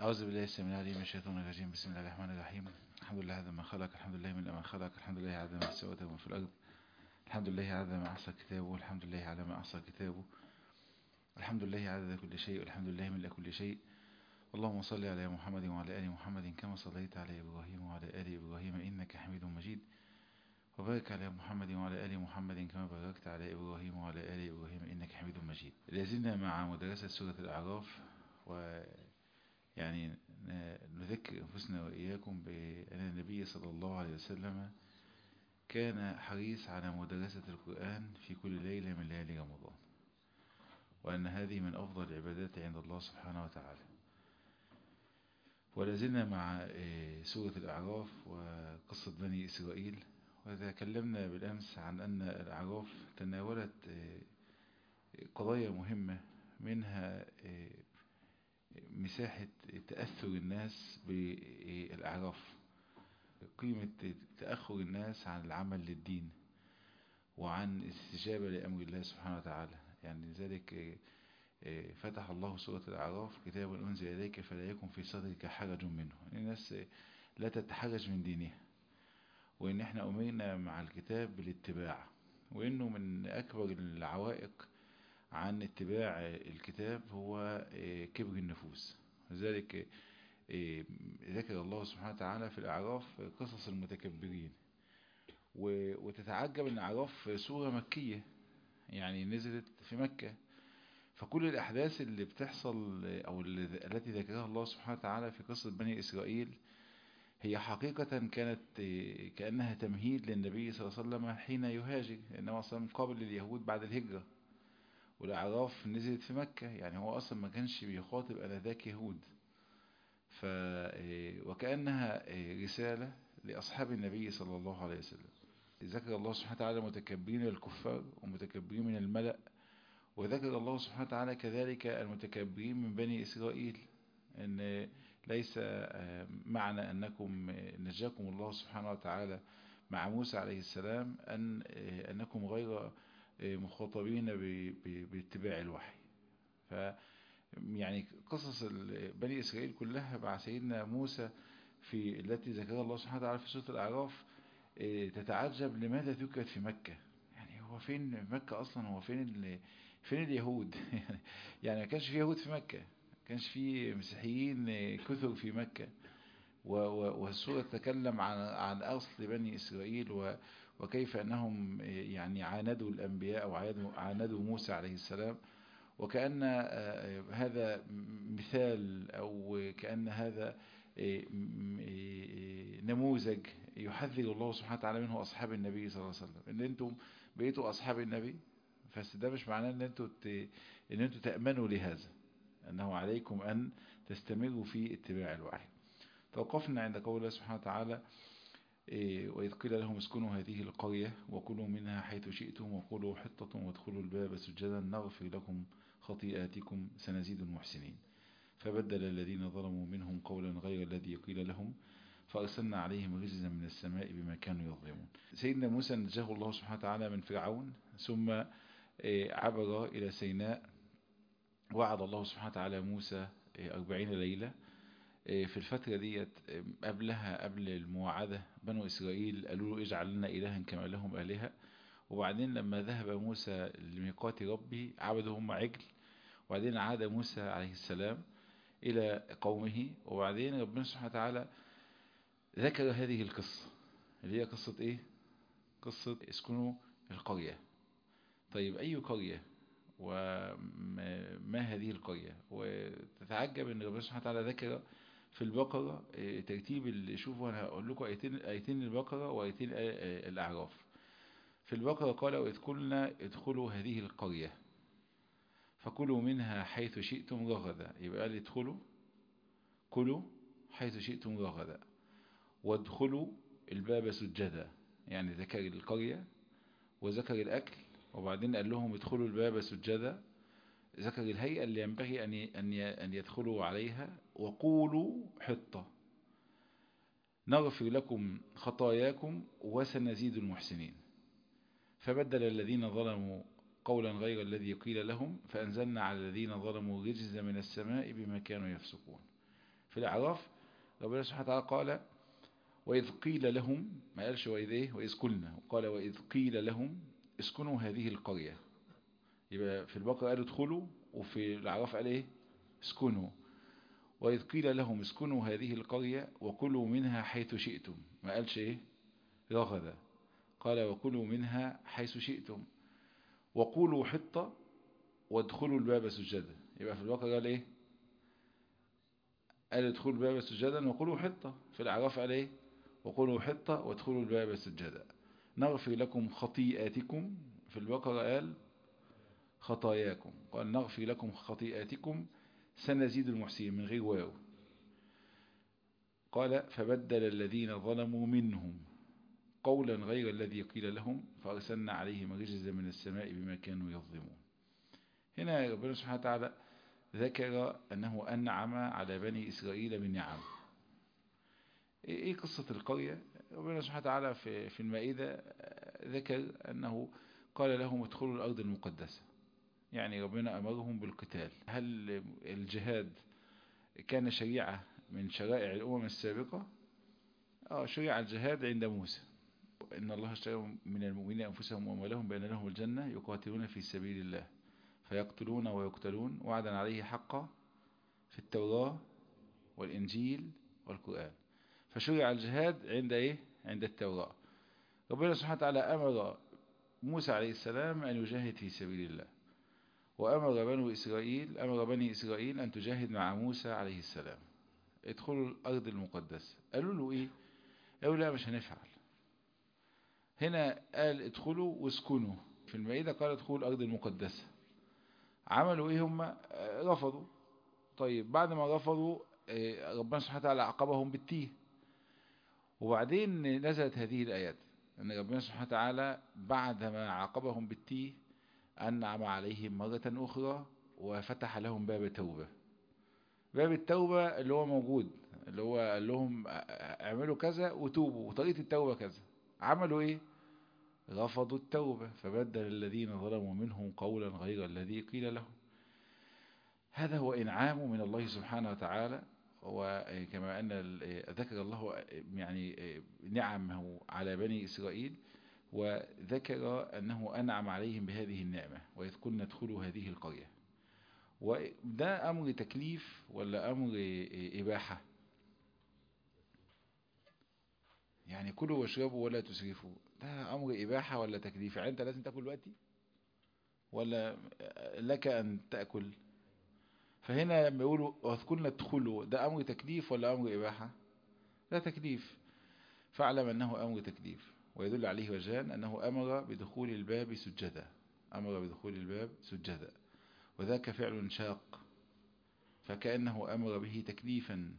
أعوذ بالله السميع العليم من الشيطان الرجيم بسم الله الرحمن الرحيم الحمد لله عدد ما خلق الحمد لله من ما خلق الحمد لله عدد ما سوى وما في الأرض الحمد لله عدد ما أحصى كتابه الحمد لله على ما أحصى كتابه الحمد لله عدد كل شيء والحمد لله من كل شيء اللهم صل على محمد وعلى آل محمد كما صليت على إبراهيم وعلى آل إبراهيم إنك حميد مجيد وبارك على محمد وعلى آل محمد كما باركت على إبراهيم وعلى آل إبراهيم إنك حميد مجيد لازلنا مع مدرسة سورة الأعراف و يعني نذكر أنفسنا وإياكم بأن النبي صلى الله عليه وسلم كان حريص على مدرسة القرآن في كل ليلة من ليالي رمضان وأن هذه من أفضل العبادات عند الله سبحانه وتعالى ولازلنا مع سورة الأعراف وقصة بني إسرائيل وتكلمنا بالأمس عن أن الأعراف تناولت قضايا مهمة منها مساحة تأثر الناس بالأعراف قيمة تأخر الناس عن العمل للدين وعن الاستجابة لأمر الله سبحانه وتعالى يعني لذلك فتح الله سورة الأعراف كتاب أنزل إليك فلا يكن في صدرك حرج منه الناس لا تتحرج من دينها وإن احنا أمرنا مع الكتاب بالاتباع وإنه من أكبر العوائق عن اتباع الكتاب هو كبر النفوس لذلك ذكر الله سبحانه وتعالى في الأعراف قصص المتكبرين وتتعجب أن الأعراف سورة مكية يعني نزلت في مكة فكل الأحداث اللي بتحصل أو التي ذكرها الله سبحانه وتعالى في قصة بني إسرائيل هي حقيقة كانت كأنها تمهيد للنبي صلى الله عليه وسلم حين يهاجر إنما أصلا قابل اليهود بعد الهجرة والأعراف نزلت في مكة يعني هو أصلا ما كانش بيخاطب أنذاك يهود ف وكأنها رسالة لأصحاب النبي صلى الله عليه وسلم ذكر الله سبحانه وتعالى متكبرين الكفار ومتكبرين من الملأ وذكر الله سبحانه وتعالى كذلك المتكبرين من بني إسرائيل أن ليس معنى أنكم نجاكم الله سبحانه وتعالى مع موسى عليه السلام أن أنكم غير مخاطبين باتباع الوحي ف يعني قصص بني إسرائيل كلها مع سيدنا موسى في التي ذكرها الله سبحانه وتعالى في سورة الأعراف تتعجب لماذا ذكرت في مكة يعني هو فين مكة أصلا هو فين فين اليهود يعني ما كانش في يهود في مكة ما كانش في مسيحيين كثر في مكة والسورة تتكلم عن عن أصل بني إسرائيل وكيف أنهم يعني عاندوا الأنبياء أو عاندوا موسى عليه السلام وكأن هذا مثال أو كأن هذا نموذج يحذر الله سبحانه وتعالى منه أصحاب النبي صلى الله عليه وسلم إن أنتم بقيتوا أصحاب النبي بس ده مش معناه إن أنتم إن أنتم تأمنوا لهذا أنه عليكم أن تستمروا في اتباع الوحي توقفنا عند قول الله سبحانه وتعالى وإذ قيل لهم اسكنوا هذه القرية وكلوا منها حيث شئتم وقولوا حطة وادخلوا الباب سجدا نغفر لكم خطيئاتكم سنزيد المحسنين فبدل الذين ظلموا منهم قولا غير الذي قيل لهم فأرسلنا عليهم رجزا من السماء بما كانوا يظلمون سيدنا موسى نجاه الله سبحانه وتعالى من فرعون ثم عبر إلى سيناء وعد الله سبحانه وتعالى موسى أربعين ليلة في الفترة ديت قبلها قبل المواعدة بنو إسرائيل قالوا له اجعل لنا إلها كما لهم آلهة وبعدين لما ذهب موسى لميقات ربي عبدوا هم عجل وبعدين عاد موسى عليه السلام إلى قومه وبعدين ربنا سبحانه وتعالى ذكر هذه القصة اللي هي قصة إيه؟ قصة اسكنوا القرية طيب أي قرية وما هذه القرية وتتعجب أن ربنا سبحانه وتعالى ذكر في البقرة ترتيب اللي شوفوا أنا هقول لكم آيتين, آيتين البقرة وآيتين الأعراف في البقرة قال وإذ قلنا ادخلوا هذه القرية فكلوا منها حيث شئتم رغدا يبقى قال ادخلوا كلوا حيث شئتم رغدا وادخلوا الباب سجدا يعني ذكر القرية وذكر الأكل وبعدين قال لهم ادخلوا الباب سجدا ذكر الهيئة اللي ينبغي أن أن يدخلوا عليها وقولوا حطة نغفر لكم خطاياكم وسنزيد المحسنين فبدل الذين ظلموا قولا غير الذي قيل لهم فأنزلنا على الذين ظلموا رجزا من السماء بما كانوا يفسقون في الأعراف ربنا سبحانه وتعالى قال وإذ قيل لهم ما قالش وإذ إيه وإذ قلنا قال وإذ قيل لهم اسكنوا هذه القرية يبقى في البقرة قال ادخلوا وفي الأعراف قال إيه اسكنوا وإذ قيل لهم اسكنوا هذه القرية وكلوا منها حيث شئتم ما قالش إيه رغدا قال وكلوا منها حيث شئتم وقولوا حطة وادخلوا الباب سجدا يبقى في البقرة قال إيه قال ادخلوا الباب سجدا وقولوا حطة في الأعراف قال إيه وقولوا حطة وادخلوا الباب سجدا نغفر لكم خطيئاتكم في البقرة قال خطاياكم قال نغفر لكم خطيئاتكم سنزيد المحسنين من غير واو قال فبدل الذين ظلموا منهم قولا غير الذي قيل لهم فأرسلنا عليهم رجزا من السماء بما كانوا يظلمون هنا ربنا سبحانه وتعالى ذكر أنه أنعم على بني إسرائيل بالنعم إيه قصة القرية ربنا سبحانه وتعالى في, في المائدة ذكر أنه قال لهم ادخلوا الأرض المقدسة يعني ربنا أمرهم بالقتال هل الجهاد كان شريعة من شرائع الأمم السابقة آه شريعة الجهاد عند موسى إن الله اشترى من المؤمنين أنفسهم وأموالهم بأن لهم الجنة يقاتلون في سبيل الله فيقتلون ويقتلون وعدا عليه حقا في التوراة والإنجيل والقرآن فشرع الجهاد عند إيه؟ عند التوراة ربنا سبحانه وتعالى أمر موسى عليه السلام أن يجاهد في سبيل الله وأمر بنو إسرائيل أمر بني إسرائيل أن تجاهد مع موسى عليه السلام ادخلوا الأرض المقدسة قالوا له إيه قالوا لا مش هنفعل هنا قال ادخلوا واسكنوا في المائدة قال ادخلوا الأرض المقدسة عملوا إيه هم رفضوا طيب بعد ما رفضوا ربنا سبحانه وتعالى عاقبهم بالتيه وبعدين نزلت هذه الآيات أن ربنا سبحانه وتعالى بعدما عاقبهم بالتيه أنعم عليهم مرة أخرى وفتح لهم باب التوبة باب التوبة اللي هو موجود اللي هو قال لهم اعملوا كذا وتوبوا وطريقة التوبة كذا عملوا ايه رفضوا التوبة فبدل الذين ظلموا منهم قولا غير الذي قيل لهم هذا هو إنعام من الله سبحانه وتعالى وكما أن ذكر الله يعني نعمه على بني إسرائيل وذكر أنه أنعم عليهم بهذه النعمة وإذ كنا ادخلوا هذه القرية وده أمر تكليف ولا أمر إباحة يعني كلوا واشربوا ولا تسرفوا ده أمر إباحة ولا تكليف يعني أنت لازم تأكل دلوقتي ولا لك أن تأكل فهنا لما يقولوا وإذ كنا ادخلوا ده أمر تكليف ولا أمر إباحة ده تكليف فاعلم أنه أمر تكليف ويدل عليه وجهان أنه أمر بدخول الباب سجدا أمر بدخول الباب سجدا وذاك فعل شاق فكأنه أمر به تكليفا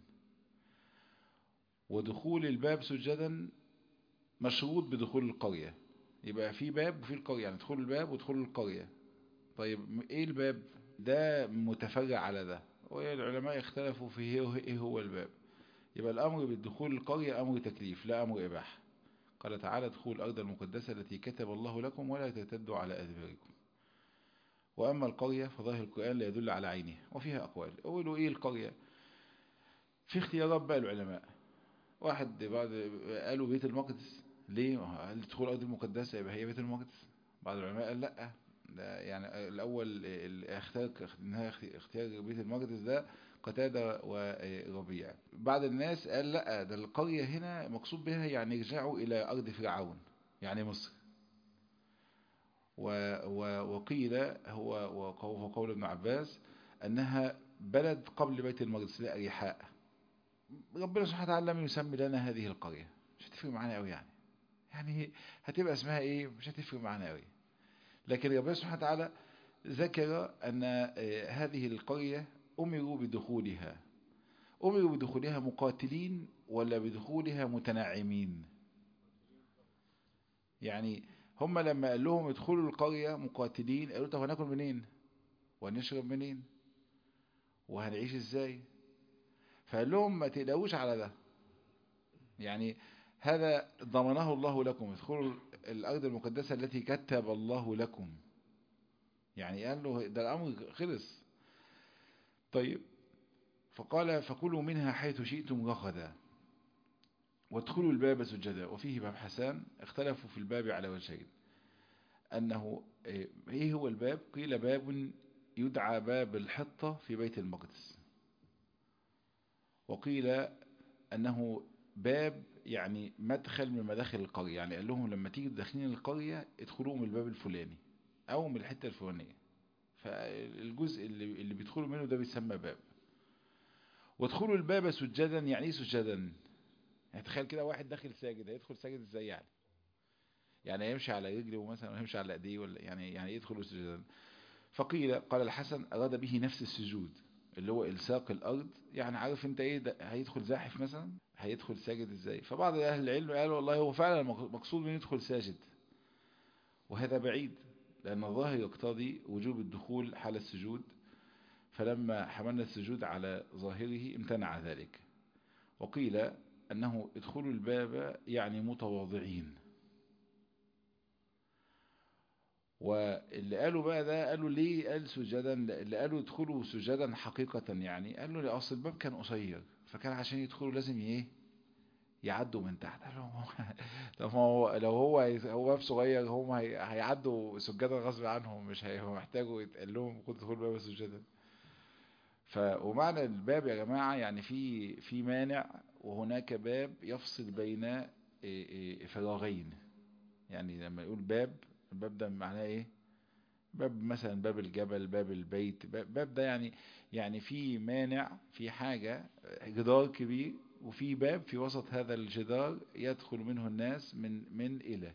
ودخول الباب سجدا مشروط بدخول القرية يبقى في باب وفي القرية يعني دخول الباب ودخول القرية طيب ايه الباب ده متفرع على ده والعلماء اختلفوا في ايه هو الباب يبقى الأمر بالدخول القرية أمر تكليف لا أمر إباحة قال تعالى ادخلوا الأرض المقدسة التي كتب الله لكم ولا ترتدوا على أدباركم وأما القرية فظاهر القرآن لا يدل على عينه وفيها أقوال أولوا إيه القرية في اختيارات بقى العلماء واحد بعد قالوا بيت المقدس ليه قال دخول الأرض المقدسة يبقى هي بيت المقدس بعض العلماء قال لا ده يعني الأول اختيار اختيار بيت المقدس ده قتادة وربيع بعض الناس قال لا ده القرية هنا مقصود بها يعني يرجعوا إلى أرض فرعون يعني مصر وقيل هو وقول ابن عباس أنها بلد قبل بيت المقدس لا ريحاء ربنا سبحانه وتعالى لم يسمي لنا هذه القرية مش هتفرق معانا قوي يعني يعني هتبقى اسمها ايه مش هتفرق معانا قوي لكن ربنا سبحانه وتعالى ذكر أن هذه القرية أمروا بدخولها أمروا بدخولها مقاتلين ولا بدخولها متناعمين يعني هم لما قال لهم ادخلوا القرية مقاتلين قالوا طب هناكل منين وهنشرب منين وهنعيش ازاي فقال لهم ما تقلقوش على ده يعني هذا ضمنه الله لكم ادخلوا الأرض المقدسة التي كتب الله لكم يعني قال له ده الأمر خلص طيب فقال فكلوا منها حيث شئتم رغدا وادخلوا الباب سجدا وفيه باب حسان اختلفوا في الباب على وجهين أنه إيه هو الباب قيل باب يدعى باب الحطة في بيت المقدس وقيل أنه باب يعني مدخل من مداخل القرية يعني قال لهم لما تيجي داخلين القرية ادخلوا من الباب الفلاني أو من الحتة الفلانية فالجزء اللي, اللي بيدخلوا منه ده بيسمى باب وادخلوا الباب سجدا يعني ايه سجدا يعني تخيل كده واحد داخل ساجد هيدخل ساجد ازاي يعني يعني يمشي على رجله مثلا ولا يمشي على ايديه ولا يعني يعني يدخل سجدا فقيل قال الحسن اراد به نفس السجود اللي هو الساق الارض يعني عارف انت ايه ده هيدخل زاحف مثلا هيدخل ساجد ازاي فبعض اهل العلم قالوا والله هو فعلا مقصود من يدخل ساجد وهذا بعيد لان الظاهر يقتضي وجوب الدخول حال السجود فلما حملنا السجود على ظاهره امتنع ذلك وقيل أنه ادخلوا الباب يعني متواضعين واللي قالوا بقى ده قالوا ليه قال سجدا اللي قالوا ادخلوا سجدا حقيقة يعني قالوا لي أصل الباب كان قصير فكان عشان يدخلوا لازم ايه يعدوا من تحت لو هو لو هو هو باب صغير هم هيعدوا سجدا غصب عنهم مش هيبقوا محتاجوا يتقال لهم خدوا ادخلوا الباب سجدا ف ومعنى الباب يا جماعة يعني في في مانع وهناك باب يفصل بين فراغين يعني لما يقول باب الباب ده معناه ايه باب مثلا باب الجبل باب البيت باب ده يعني يعني في مانع في حاجة جدار كبير وفي باب في وسط هذا الجدار يدخل منه الناس من من إلى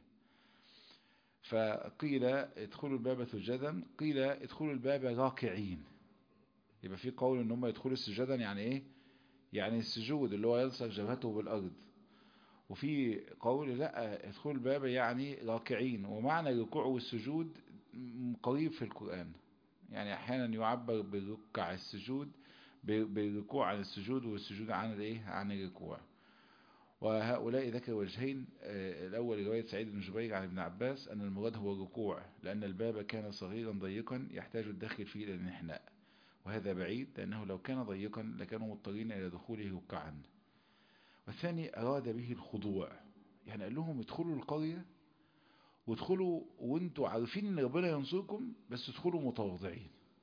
فقيل ادخلوا الباب سجدا قيل ادخلوا الباب راكعين يبقى في قول ان هم يدخلوا سجدا يعني ايه يعني السجود اللي هو يلصق جبهته بالارض وفي قول لا ادخلوا الباب يعني راكعين ومعنى الركوع والسجود قريب في القرآن يعني احيانا يعبر بركع السجود بالركوع عن السجود والسجود عن الايه عن الركوع وهؤلاء ذكر وجهين الأول رواية سعيد بن جبير عن ابن عباس أن المراد هو الركوع لأن الباب كان صغيرا ضيقا يحتاج الداخل فيه إلى الانحناء وهذا بعيد لأنه لو كان ضيقا لكانوا مضطرين إلى دخوله ركعا والثاني أراد به الخضوع يعني قال لهم ادخلوا القرية وادخلوا وانتوا عارفين ان ربنا ينصركم بس ادخلوا متواضعين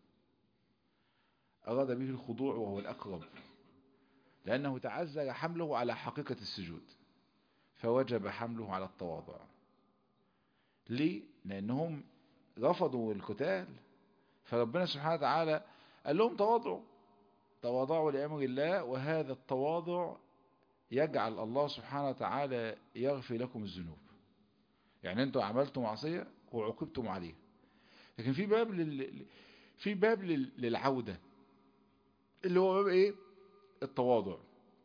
أراد به الخضوع وهو الأقرب لأنه تعذر حمله على حقيقة السجود فوجب حمله على التواضع ليه؟ لأنهم رفضوا القتال فربنا سبحانه وتعالى قال لهم تواضعوا تواضعوا لأمر الله وهذا التواضع يجعل الله سبحانه وتعالى يغفر لكم الذنوب يعني انتوا عملتوا معصية وعوقبتم عليها لكن في باب لل... في باب لل... للعودة اللي هو باب ايه التواضع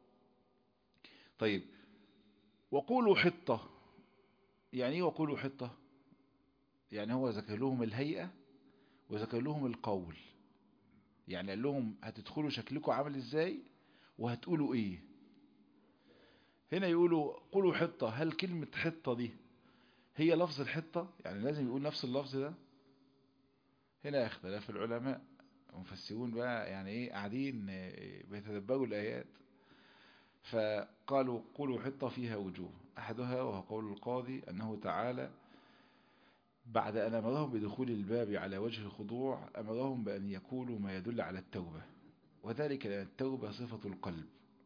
طيب وقولوا حطة يعني ايه وقولوا حطة يعني هو ذكر لهم الهيئة وذكر لهم القول يعني قال لهم هتدخلوا شكلكم عامل ازاي وهتقولوا ايه هنا يقولوا قولوا حطة هل كلمة حطة دي هي لفظ الحطة يعني لازم يقول نفس اللفظ ده هنا اختلاف العلماء المفسرون بقى يعني ايه قاعدين بيتدبروا الآيات فقالوا قولوا حطة فيها وجوه أحدها وهو قول القاضي أنه تعالى بعد أن أمرهم بدخول الباب على وجه الخضوع أمرهم بأن يقولوا ما يدل على التوبة وذلك لأن التوبة صفة القلب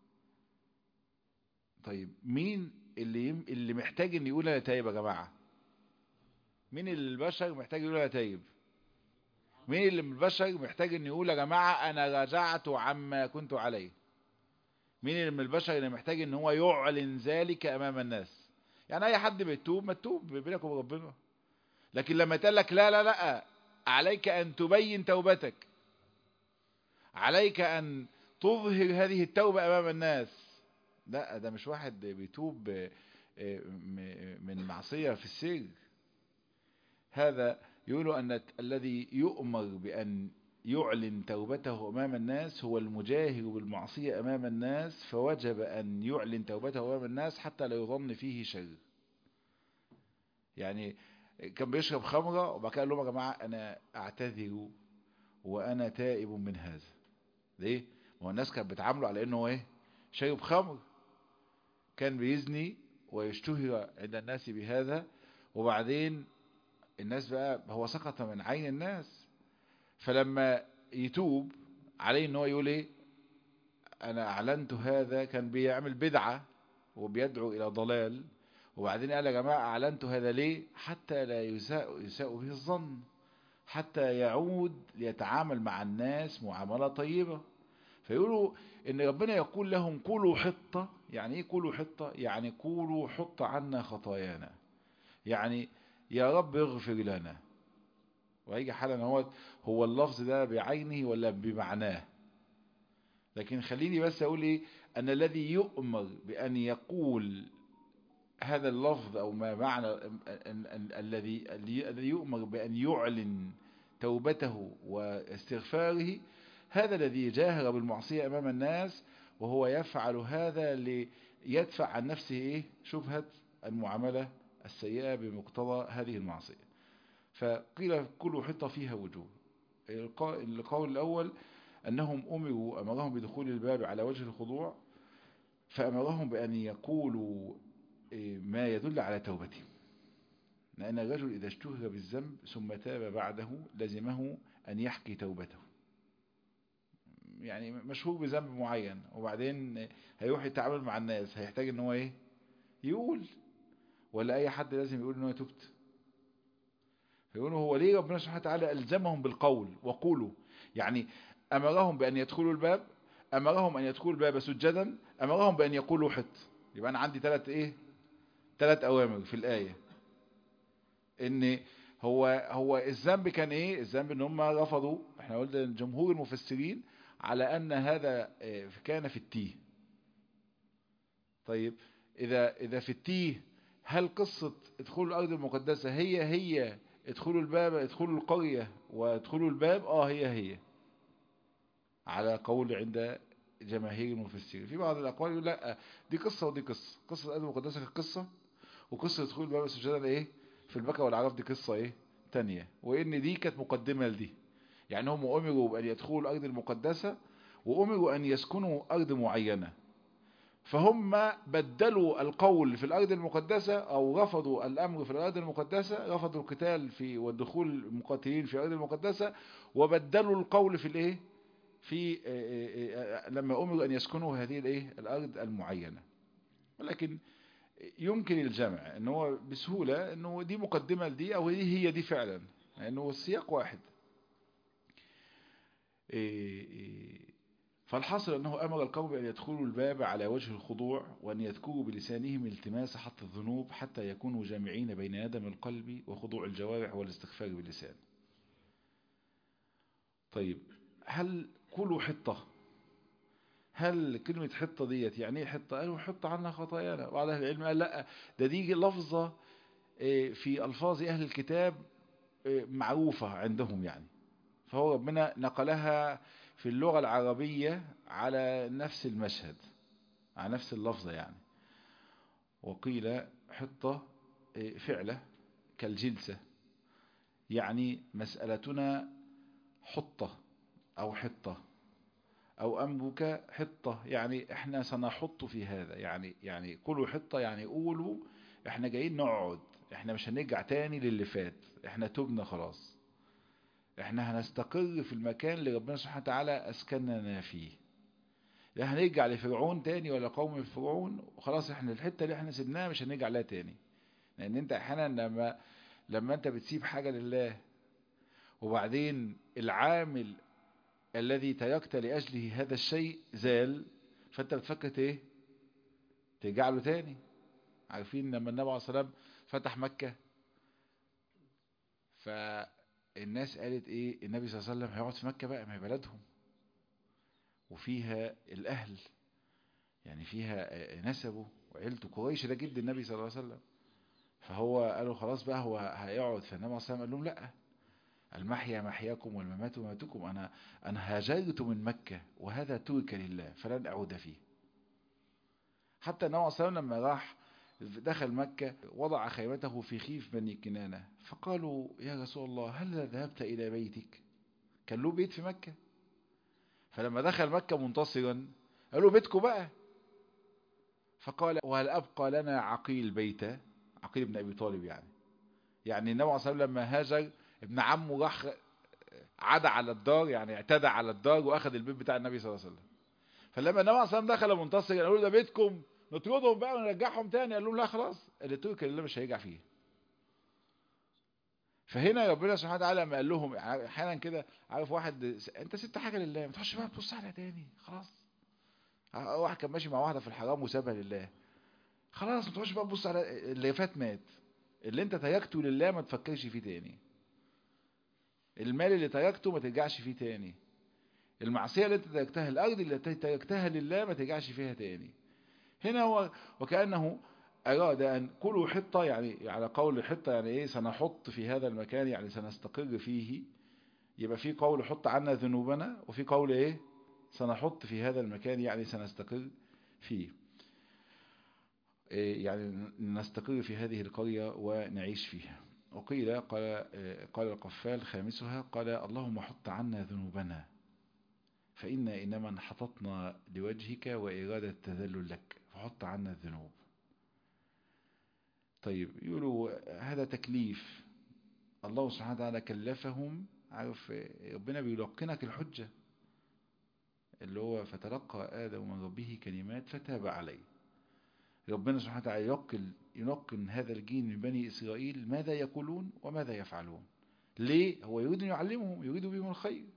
طيب مين اللي يم... اللي محتاج ان يقول انا تايب يا جماعه مين اللي البشر محتاج يقول انا تايب مين اللي من البشر محتاج ان يقول يا جماعه انا رجعت عما كنت عليه مين اللي من البشر اللي محتاج ان هو يعلن ذلك امام الناس يعني اي حد بيتوب ما تتوب بينك وبين ربنا لكن لما يتقال لك لا لا لا عليك ان تبين توبتك عليك ان تظهر هذه التوبه امام الناس لا ده مش واحد بيتوب من معصية في السجن هذا يقول أن الذي يؤمر بأن يعلن توبته أمام الناس هو المجاهر بالمعصية أمام الناس فوجب أن يعلن توبته أمام الناس حتى لا يظن فيه شر يعني كان بيشرب خمرة وبعد كده قال لهم يا جماعة أنا أعتذر وأنا تائب من هذا ليه؟ ما هو الناس كانت بتعامله على انه ايه شرب خمر كان بيزني ويشتهر عند الناس بهذا وبعدين الناس بقى هو سقط من عين الناس فلما يتوب عليه ان هو يقول ايه انا اعلنت هذا كان بيعمل بدعة وبيدعو الى ضلال وبعدين قال يا جماعة اعلنت هذا ليه حتى لا يساء, يساء به الظن حتى يعود ليتعامل مع الناس معاملة طيبة فيقولوا ان ربنا يقول لهم كلوا حطة يعني ايه كلوا حطة يعني كلوا حط عنا خطايانا يعني يا رب اغفر لنا وهيجي حالا هو هو اللفظ ده بعينه ولا بمعناه لكن خليني بس اقول ايه ان الذي يؤمر بان يقول هذا اللفظ او ما معنى الذي الذي يؤمر بان يعلن توبته واستغفاره هذا الذي جاهر بالمعصية امام الناس وهو يفعل هذا ليدفع عن نفسه ايه شبهة المعاملة السيئة بمقتضى هذه المعصية فقيل كل حطة فيها وجوه القول الأول أنهم أمروا أمرهم بدخول الباب على وجه الخضوع فأمرهم بأن يقولوا ما يدل على توبتهم لأن الرجل إذا اشتهر بالذنب ثم تاب بعده لزمه أن يحكي توبته يعني مشهور بذنب معين وبعدين هيروح يتعامل مع الناس هيحتاج ان هو ايه يقول ولا اي حد لازم يقول ان هو تبت فيقولوا هو ليه ربنا سبحانه وتعالى ألزمهم بالقول وقولوا يعني أمرهم بأن يدخلوا الباب أمرهم أن يدخلوا الباب سجدا أمرهم بأن يقولوا حط يبقى أنا عندي ثلاث إيه ثلاث أوامر في الآية إن هو هو الذنب كان إيه الذنب إن هم رفضوا إحنا قلنا جمهور المفسرين على أن هذا كان في التيه طيب إذا إذا في التيه هل قصة ادخلوا الأرض المقدسة هي هي ادخلوا الباب ادخلوا القرية وادخلوا الباب اه هي هي على قول عند جماهير المفسرين في بعض الأقوال يقول لا دي قصة ودي قصة قصة الأرض المقدسة كانت قصة وقصة دخول الباب السجادة ايه في البكا والعرف دي قصة ايه تانية وإن دي كانت مقدمة لدي يعني هم أمروا بأن يدخلوا الأرض المقدسة وأمروا أن يسكنوا أرض معينة فهم بدلوا القول في الأرض المقدسة أو رفضوا الأمر في الأرض المقدسة رفضوا القتال في والدخول المقاتلين في الأرض المقدسة وبدلوا القول في الإيه في لما أمروا أن يسكنوا هذه الإيه الأرض المعينة ولكن يمكن الجمع ان هو بسهولة انه دي مقدمة لدي او دي هي دي فعلا لانه السياق واحد فالحاصل أنه أمر القوم بأن يدخلوا الباب على وجه الخضوع وأن يذكروا بلسانهم التماس حط الذنوب حتى يكونوا جامعين بين ندم القلب وخضوع الجوارح والاستغفار باللسان طيب هل كلوا حطة هل كلمة حطة ديت يعني ايه حطة قالوا حط عنا خطايانا بعض أهل العلم قال لا ده دي لفظة في ألفاظ أهل الكتاب معروفة عندهم يعني فهو ربنا نقلها في اللغة العربية على نفس المشهد على نفس اللفظة يعني وقيل حطة فعلة كالجلسة يعني مسألتنا حطة أو حطة أو أمرك حطة يعني احنا سنحط في هذا يعني يعني قولوا حطة يعني قولوا احنا جايين نقعد احنا مش هنرجع تاني للي فات احنا تبنا خلاص احنا هنستقر في المكان اللي ربنا سبحانه وتعالى اسكننا فيه لا هنرجع لفرعون تاني ولا قوم فرعون وخلاص احنا الحتة اللي احنا سيبناها مش هنرجع لها تاني لان انت احيانا لما لما انت بتسيب حاجة لله وبعدين العامل الذي تركت لأجله هذا الشيء زال فانت بتفكر ايه ترجع له تاني عارفين لما النبي عليه الصلاة والسلام فتح مكة فالناس قالت ايه النبي صلى الله عليه وسلم هيقعد في مكة بقى ما هي بلدهم وفيها الأهل يعني فيها نسبه وعيلته قريش ده جد النبي صلى الله عليه وسلم فهو قالوا خلاص بقى هو هيقعد فالنبي عليه الصلاة والسلام قال لهم لا المحيا محياكم والممات مماتكم أنا, أنا هاجرت من مكة وهذا ترك لله فلن أعود فيه حتى النبي صلى الله عليه وسلم لما راح دخل مكة وضع خيمته في خيف بني كنانة فقالوا يا رسول الله هل ذهبت إلى بيتك كان له بيت في مكة فلما دخل مكة منتصرا قالوا بيتكم بقى فقال وهل أبقى لنا عقيل بيتا عقيل بن أبي طالب يعني يعني النبي عليه الصلاة والسلام لما هاجر ابن عمه راح عدى على الدار يعني اعتدى على الدار واخذ البيت بتاع النبي صلى الله عليه وسلم فلما النبي عليه الصلاة والسلام دخل منتصر قالوا له ده بيتكم نطردهم بقى ونرجعهم تاني قال لهم لا خلاص اللي ترك اللي مش هيرجع فيه فهنا ربنا سبحانه وتعالى لما قال لهم احيانا كده عارف واحد انت سبت حاجه لله ما تخش بقى تبص عليها تاني خلاص واحد كان ماشي مع واحده في الحرام وسابها لله خلاص ما تخش بقى تبص على اللي فات مات اللي انت تركته لله ما تفكرش فيه تاني المال اللي تركته ما ترجعش فيه تاني المعصية اللي انت تركتها الارض اللي تركتها لله ما ترجعش فيها تاني هنا هو وكأنه أراد أن كلوا حطة يعني على قول حطة يعني إيه سنحط في هذا المكان يعني سنستقر فيه يبقى في قول حط عنا ذنوبنا وفي قول إيه سنحط في هذا المكان يعني سنستقر فيه إيه يعني نستقر في هذه القرية ونعيش فيها وقيل قال, قال القفال خامسها قال اللهم حط عنا ذنوبنا فإنا إنما انحططنا لوجهك وإرادة التذلل لك فحط عنا الذنوب طيب يقولوا هذا تكليف الله سبحانه وتعالى كلفهم عارف ربنا بيلقنك الحجة اللي هو فتلقى آدم من ربه كلمات فتاب عليه ربنا سبحانه وتعالى ينقل ينقل هذا الجيل من بني إسرائيل ماذا يقولون وماذا يفعلون ليه هو يريد أن يعلمهم يريد بهم الخير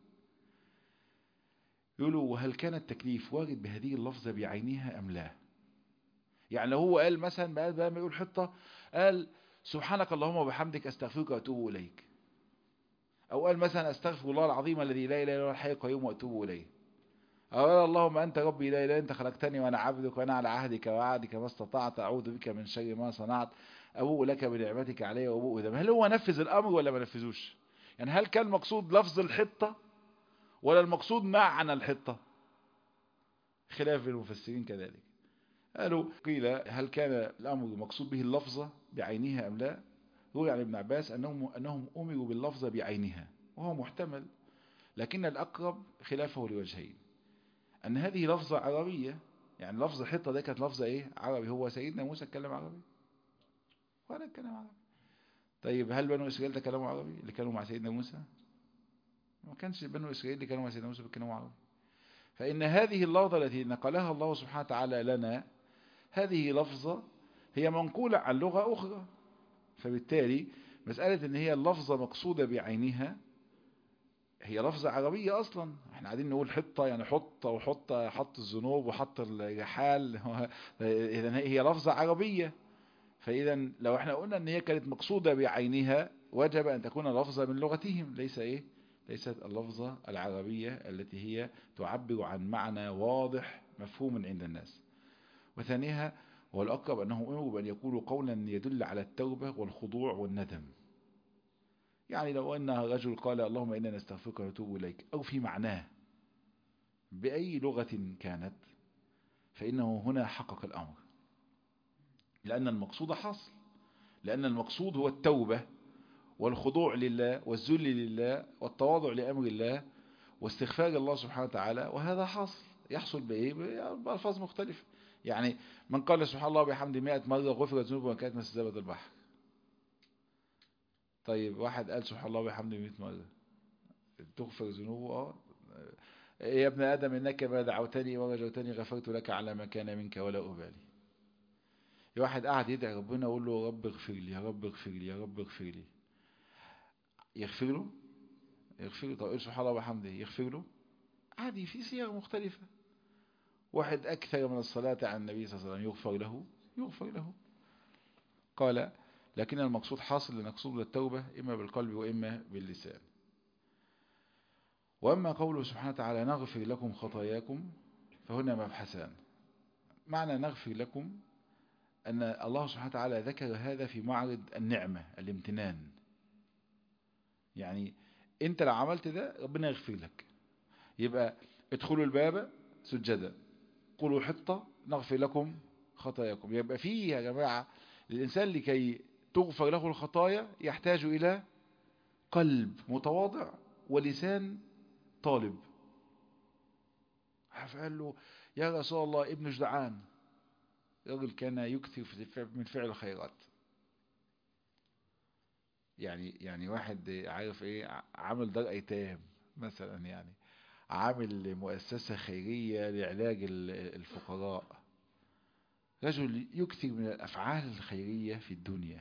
يقولوا وهل كان التكليف وارد بهذه اللفظة بعينها أم لا يعني لو هو قال مثلا ما قال بقى ما يقول حطة قال سبحانك اللهم وبحمدك استغفرك واتوب اليك او قال مثلا استغفر الله العظيم الذي لا اله الا هو الحي القيوم واتوب اليه او قال اللهم انت ربي لا اله انت خلقتني وانا عبدك وانا على عهدك ووعدك ما استطعت اعوذ بك من شر ما صنعت ابوء لك بنعمتك علي وابوء ذنبي هل هو نفذ الامر ولا ما نفذوش يعني هل كان مقصود لفظ الحطه ولا المقصود معنى الحطه خلاف المفسرين كذلك قالوا قيل هل كان الأمر مقصود به اللفظة بعينها أم لا روي عن ابن عباس أنهم, أنهم أمروا باللفظة بعينها وهو محتمل لكن الأقرب خلافه لوجهين أن هذه لفظة عربية يعني لفظ حطة ده كانت لفظة إيه عربي هو سيدنا موسى اتكلم عربي وأنا اتكلم عربي طيب هل بنو إسرائيل تكلموا عربي اللي كانوا مع سيدنا موسى ما كانش بنو إسرائيل اللي كانوا مع سيدنا موسى بيتكلموا عربي فإن هذه اللفظة التي نقلها الله سبحانه وتعالى لنا هذه لفظة هي منقولة عن لغة أخرى فبالتالي مسألة ان هي اللفظة مقصودة بعينها هي لفظة عربية أصلا احنا قاعدين نقول حطة يعني حط وحط حط الذنوب وحط الرحال إذا هي لفظة عربية فإذا لو احنا قلنا ان هي كانت مقصودة بعينها وجب أن تكون لفظة من لغتهم ليس ايه ليست اللفظة العربية التي هي تعبر عن معنى واضح مفهوم عند الناس وثانيها والأقرب أنه أمروا بأن يقولوا قولا يدل على التوبة والخضوع والندم يعني لو أن رجل قال اللهم إنا نستغفرك ونتوب إليك أو في معناه بأي لغة كانت فإنه هنا حقق الأمر لأن المقصود حاصل لأن المقصود هو التوبة والخضوع لله والذل لله والتواضع لأمر الله واستغفار الله سبحانه وتعالى وهذا حاصل يحصل بإيه بألفاظ مختلفة يعني من قال سبحان الله بحمد 100 مرة غفرت ذنوبه وكانت مثل زبد البحر طيب واحد قال سبحان الله بحمد 100 مرة تغفر ذنوبه اه يا ابن آدم إنك ما دعوتني ورجوتني غفرت لك على ما كان منك ولا أبالي واحد قاعد يدعي ربنا يقول له رب اغفر لي يا رب اغفر لي يا رب اغفر لي يغفر له يغفر له طب سبحان الله وبحمده يغفر له عادي في صيغ مختلفة واحد أكثر من الصلاة على النبي صلى الله عليه وسلم يغفر له يغفر له قال لكن المقصود حاصل لنقصود للتوبة إما بالقلب وإما باللسان وأما قوله سبحانه وتعالى نغفر لكم خطاياكم فهنا مبحثان معنى نغفر لكم أن الله سبحانه وتعالى ذكر هذا في معرض النعمة الامتنان يعني انت لو عملت ده ربنا يغفر لك يبقى ادخلوا الباب سجدا قولوا حطة نغفر لكم خطاياكم يبقى فيه يا جماعة الإنسان لكي تغفر له الخطايا يحتاج إلى قلب متواضع ولسان طالب فقال له يا رسول الله ابن جدعان رجل كان يكثر من فعل الخيرات يعني يعني واحد عارف ايه عامل دار ايتام مثلا يعني عامل مؤسسة خيرية لعلاج الفقراء رجل يكثر من الافعال الخيرية في الدنيا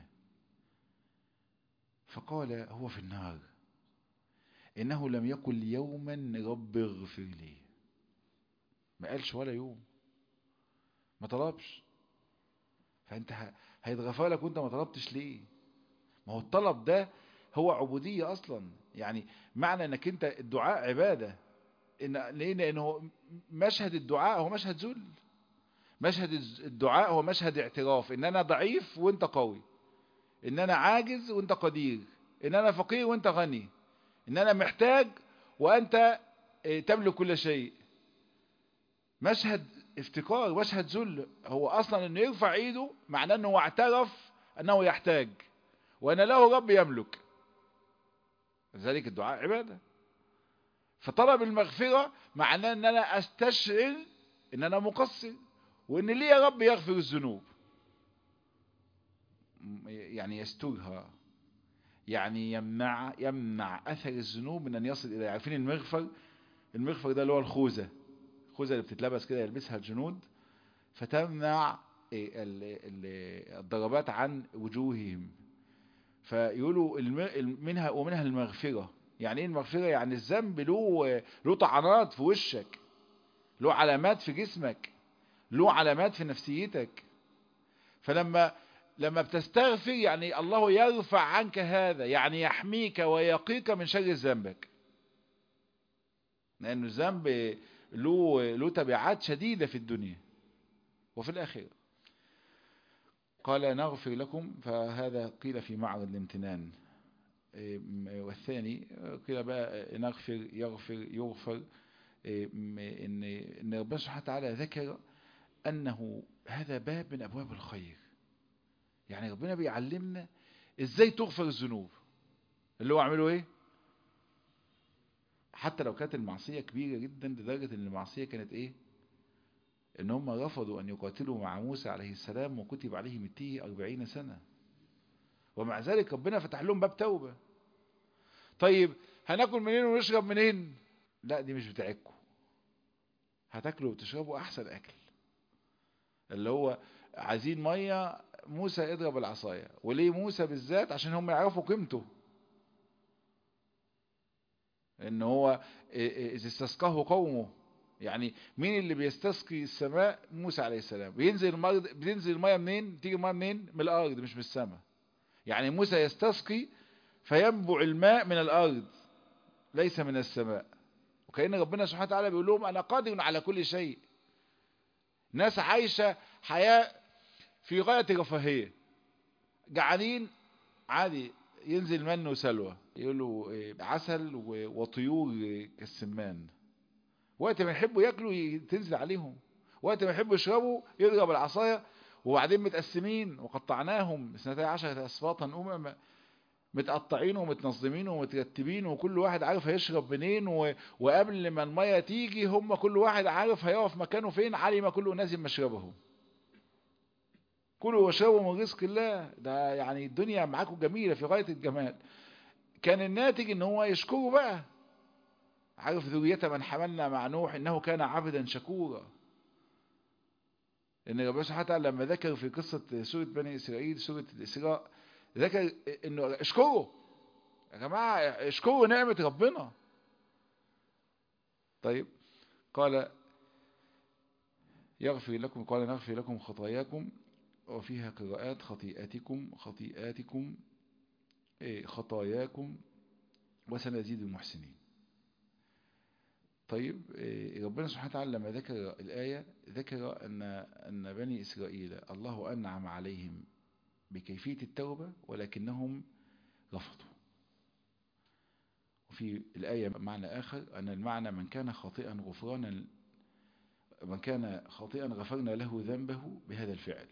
فقال هو في النار انه لم يقل يوما رب اغفر لي ما قالش ولا يوم ما طلبش فانت هيتغفر لك وانت ما طلبتش ليه ما هو الطلب ده هو عبودية اصلا يعني معنى انك انت الدعاء عبادة إن ليه لانه مشهد الدعاء هو مشهد ذل مشهد الدعاء هو مشهد اعتراف ان انا ضعيف وانت قوي ان انا عاجز وانت قدير ان انا فقير وانت غني ان انا محتاج وانت تملك كل شيء مشهد افتقار مشهد ذل هو اصلا انه يرفع ايده معناه انه اعترف انه يحتاج وان له رب يملك ذلك الدعاء عبادة فطلب المغفرة معناه ان انا استشعر ان انا مقصر وان لي يا رب يغفر الذنوب يعني يسترها يعني يمنع يمنع اثر الذنوب من ان يصل الى عارفين المغفر المغفر ده اللي هو الخوذه الخوذه اللي بتتلبس كده يلبسها الجنود فتمنع الضربات عن وجوههم فيقولوا منها ومنها المغفره يعني ايه المغفره يعني الذنب له له طعنات في وشك له علامات في جسمك له علامات في نفسيتك فلما لما بتستغفر يعني الله يرفع عنك هذا يعني يحميك ويقيك من شر ذنبك لأن الذنب له له تبعات شديدة في الدنيا وفي الآخرة قال نغفر لكم فهذا قيل في معرض الامتنان والثاني قيل بقى نغفر يغفر يغفر ان ان ربنا سبحانه وتعالى ذكر انه هذا باب من ابواب الخير يعني ربنا بيعلمنا ازاي تغفر الذنوب اللي هو عمله ايه حتى لو كانت المعصية كبيرة جدا لدرجة ان المعصية كانت ايه ان هم رفضوا ان يقاتلوا مع موسى عليه السلام وكتب عليهم التيه أربعين سنة ومع ذلك ربنا فتح لهم باب توبة طيب هناكل منين ونشرب منين لا دي مش بتاعتكم هتاكلوا وتشربوا احسن اكل اللي هو عايزين ميه موسى اضرب العصايه وليه موسى بالذات عشان هم يعرفوا قيمته ان هو اذا استسقاه قومه يعني مين اللي بيستسقي السماء موسى عليه السلام بينزل الميه بتنزل الميه منين تيجي الميه منين من الارض مش من السماء يعني موسى يستسقي فينبع الماء من الارض ليس من السماء وكأن ربنا سبحانه وتعالى بيقول لهم انا قادر على كل شيء ناس عايشة حياة في غاية الرفاهية جعانين عادي ينزل من وسلوى يقولوا عسل وطيور كالسمان وقت ما يحبوا ياكلوا تنزل عليهم وقت ما يحبوا يشربوا يضرب العصاية وبعدين متقسمين وقطعناهم اثنتي عشرة أسباطا أمما متقطعين ومتنظمين ومترتبين وكل واحد عارف هيشرب منين و... وقبل ما المية تيجي هم كل واحد عارف هيقف مكانه فين علم كل ناس مشربه كلوا واشربوا من رزق الله ده يعني الدنيا معاكم جميلة في غاية الجمال كان الناتج ان هو يشكره بقى عارف ذرية من حملنا مع نوح انه كان عبدا شكورا ان ربنا سبحانه وتعالى لما ذكر في قصة سورة بني اسرائيل سورة الاسراء ذكر انه اشكروا يا جماعة اشكروا نعمة ربنا طيب قال يغفر لكم قال نغفر لكم خطاياكم وفيها قراءات خطيئاتكم خطيئاتكم خطاياكم وسنزيد المحسنين طيب ربنا سبحانه وتعالى لما ذكر الآية ذكر أن أن بني إسرائيل الله أنعم عليهم بكيفية التوبة ولكنهم رفضوا وفي الآية معنى آخر أن المعنى من كان خاطئا غفرانا من كان خاطئا غفرنا له ذنبه بهذا الفعل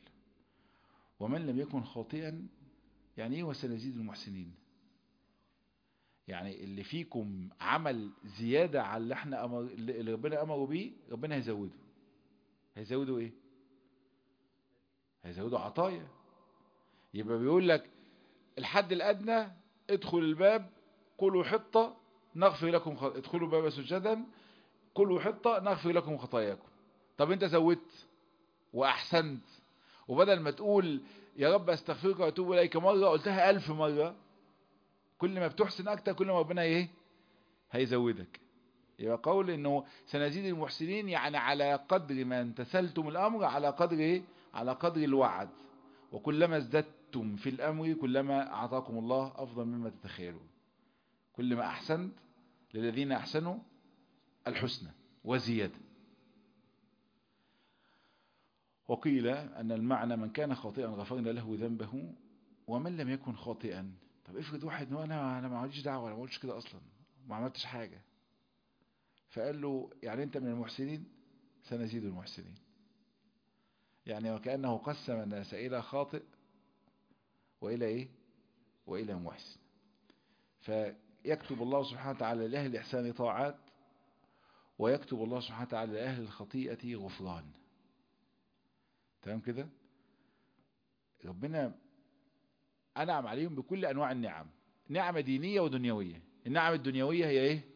ومن لم يكن خاطئا يعني ايه وسنزيد المحسنين يعني اللي فيكم عمل زيادة على اللي احنا أمر اللي ربنا أمره بيه ربنا هيزوده هيزوده ايه هيزوده عطايا يبقى بيقول لك الحد الأدنى ادخل الباب قولوا حطة نغفر لكم خ... ادخلوا الباب سجدا قولوا حطة نغفر لكم خطاياكم طب انت زودت وأحسنت وبدل ما تقول يا رب استغفرك واتوب اليك مرة قلتها ألف مرة كل ما بتحسن أكتر كل ما ربنا ايه هيزودك يبقى قول انه سنزيد المحسنين يعني على قدر ما امتثلتم الامر على قدر ايه على قدر الوعد وكلما ازددتم في الامر كلما اعطاكم الله افضل مما تتخيلون كل ما احسنت للذين احسنوا الحسنى وزيادة وقيل ان المعنى من كان خاطئا غفرنا له ذنبه ومن لم يكن خاطئا طب افرض واحد انه انا انا ما عنديش دعوه انا ما قلتش كده اصلا ما عملتش حاجه فقال له يعني انت من المحسنين سنزيد المحسنين يعني وكأنه قسم الناس إلى خاطئ وإلى إيه وإلى محسن فيكتب الله سبحانه وتعالى لأهل الإحسان طاعات ويكتب الله سبحانه وتعالى لأهل الخطيئة غفران تمام كده ربنا أنعم عليهم بكل أنواع النعم نعمة دينية ودنيوية النعم الدنيوية هي إيه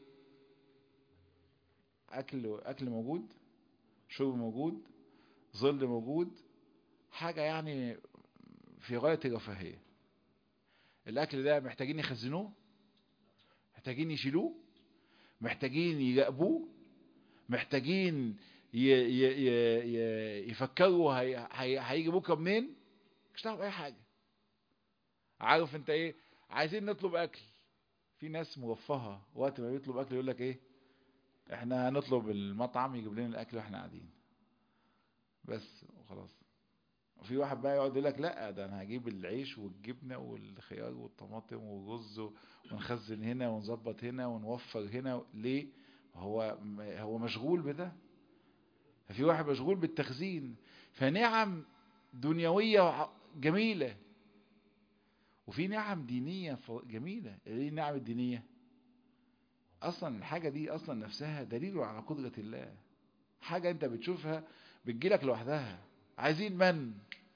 أكل أكل موجود شرب موجود ظل موجود حاجة يعني في غاية الرفاهية الأكل ده محتاجين يخزنوه محتاجين يشيلوه محتاجين يراقبوه محتاجين ي... ي... ي... يفكروا هي... هي... هيجي بكره منين مش تعرف اي حاجه عارف انت ايه عايزين نطلب اكل في ناس مرفهه وقت ما بيطلب اكل يقول لك ايه احنا هنطلب المطعم يجيب لنا الاكل واحنا قاعدين بس وخلاص وفي واحد بقى يقعد يقول لك لا ده انا هجيب العيش والجبنه والخيار والطماطم والرز ونخزن هنا ونظبط هنا ونوفر هنا ليه هو هو مشغول بده في واحد مشغول بالتخزين فنعم دنيويه جميله وفي نعم دينيه جميله ايه النعم الدينيه اصلا الحاجه دي اصلا نفسها دليل على قدره الله حاجه انت بتشوفها بتجيلك لوحدها عايزين من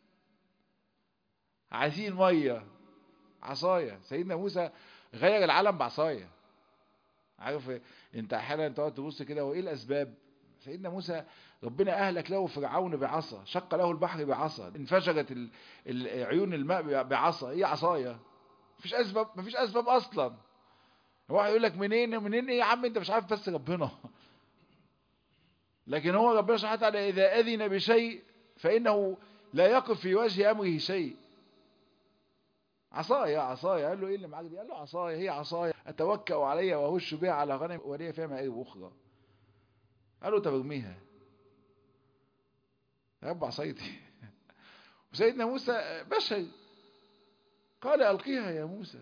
عايزين ميه عصايه سيدنا موسى غير العالم بعصايه عارف انت احيانا تقعد تبص كده وايه الاسباب سيدنا موسى ربنا اهلك له فرعون بعصا شق له البحر بعصا انفجرت عيون الماء بعصا ايه عصايه مفيش اسباب مفيش اسباب اصلا واحد يقول لك منين منين ايه يا عم انت مش عارف بس ربنا لكن هو ربنا سبحانه وتعالى اذا اذن بشيء فانه لا يقف في وجه امره شيء عصايا عصايا قال له ايه اللي معاك دي قال له عصايا هي عصايا اتوكا عليها واهش بها على غنم ولي فيها مآرب اخرى قال له طب ارميها يا رب عصايتي وسيدنا موسى بشري قال القيها يا موسى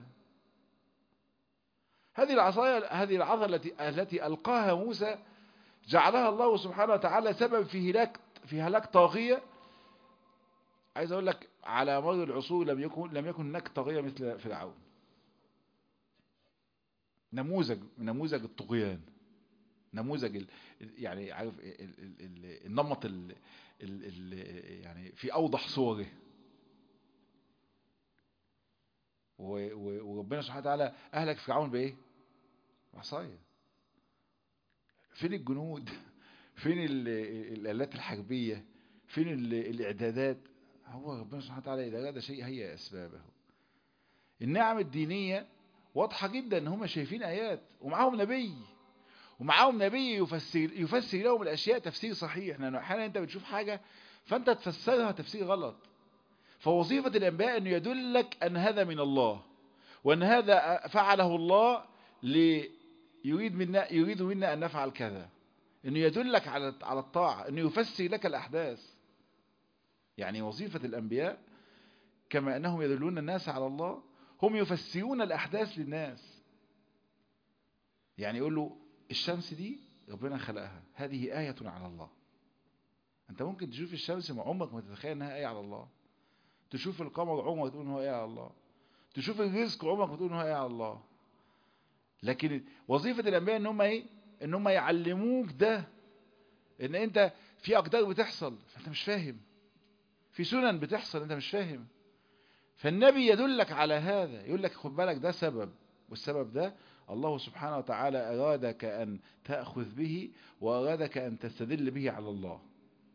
هذه العصايا هذه العصا التي التي القاها موسى جعلها الله سبحانه وتعالى سبب في هلاك في هلاك طاغيه عايز اقول لك على مر العصور لم يكن لم يكن هناك طاغيه مثل فرعون نموذج نموذج الطغيان نموذج ال يعني عارف ال ال ال النمط ال ال ال يعني في اوضح صوره وربنا سبحانه وتعالى اهلك فرعون بايه عصايه فين الجنود فين الالات الحربيه فين الاعدادات هو ربنا سبحانه وتعالى اذا اراد شيء هي اسبابه النعم الدينيه واضحه جدا ان هم شايفين ايات ومعاهم نبي ومعاهم نبي يفسر يفسر لهم الاشياء تفسير صحيح لانه احيانا انت بتشوف حاجه فانت تفسرها تفسير غلط فوظيفه الانبياء انه يدلك ان هذا من الله وان هذا فعله الله ليريد منا يريد منا ان نفعل كذا انه يدلك على على الطاعه انه يفسر لك الاحداث يعني وظيفه الانبياء كما انهم يدلون الناس على الله هم يفسرون الاحداث للناس يعني يقول له الشمس دي ربنا خلقها هذه آية على الله انت ممكن تشوف الشمس مع عمرك ما تتخيل انها آية على الله تشوف القمر عمرك تقول انه آية على الله تشوف الرزق عمرك ما تقول انه آية على الله لكن وظيفة الانبياء ان هم ايه ان هم يعلموك ده ان انت في اقدار بتحصل فانت مش فاهم في سنن بتحصل انت مش فاهم فالنبي يدلك على هذا يقول لك خد بالك ده سبب والسبب ده الله سبحانه وتعالى أرادك أن تأخذ به وأرادك أن تستدل به على الله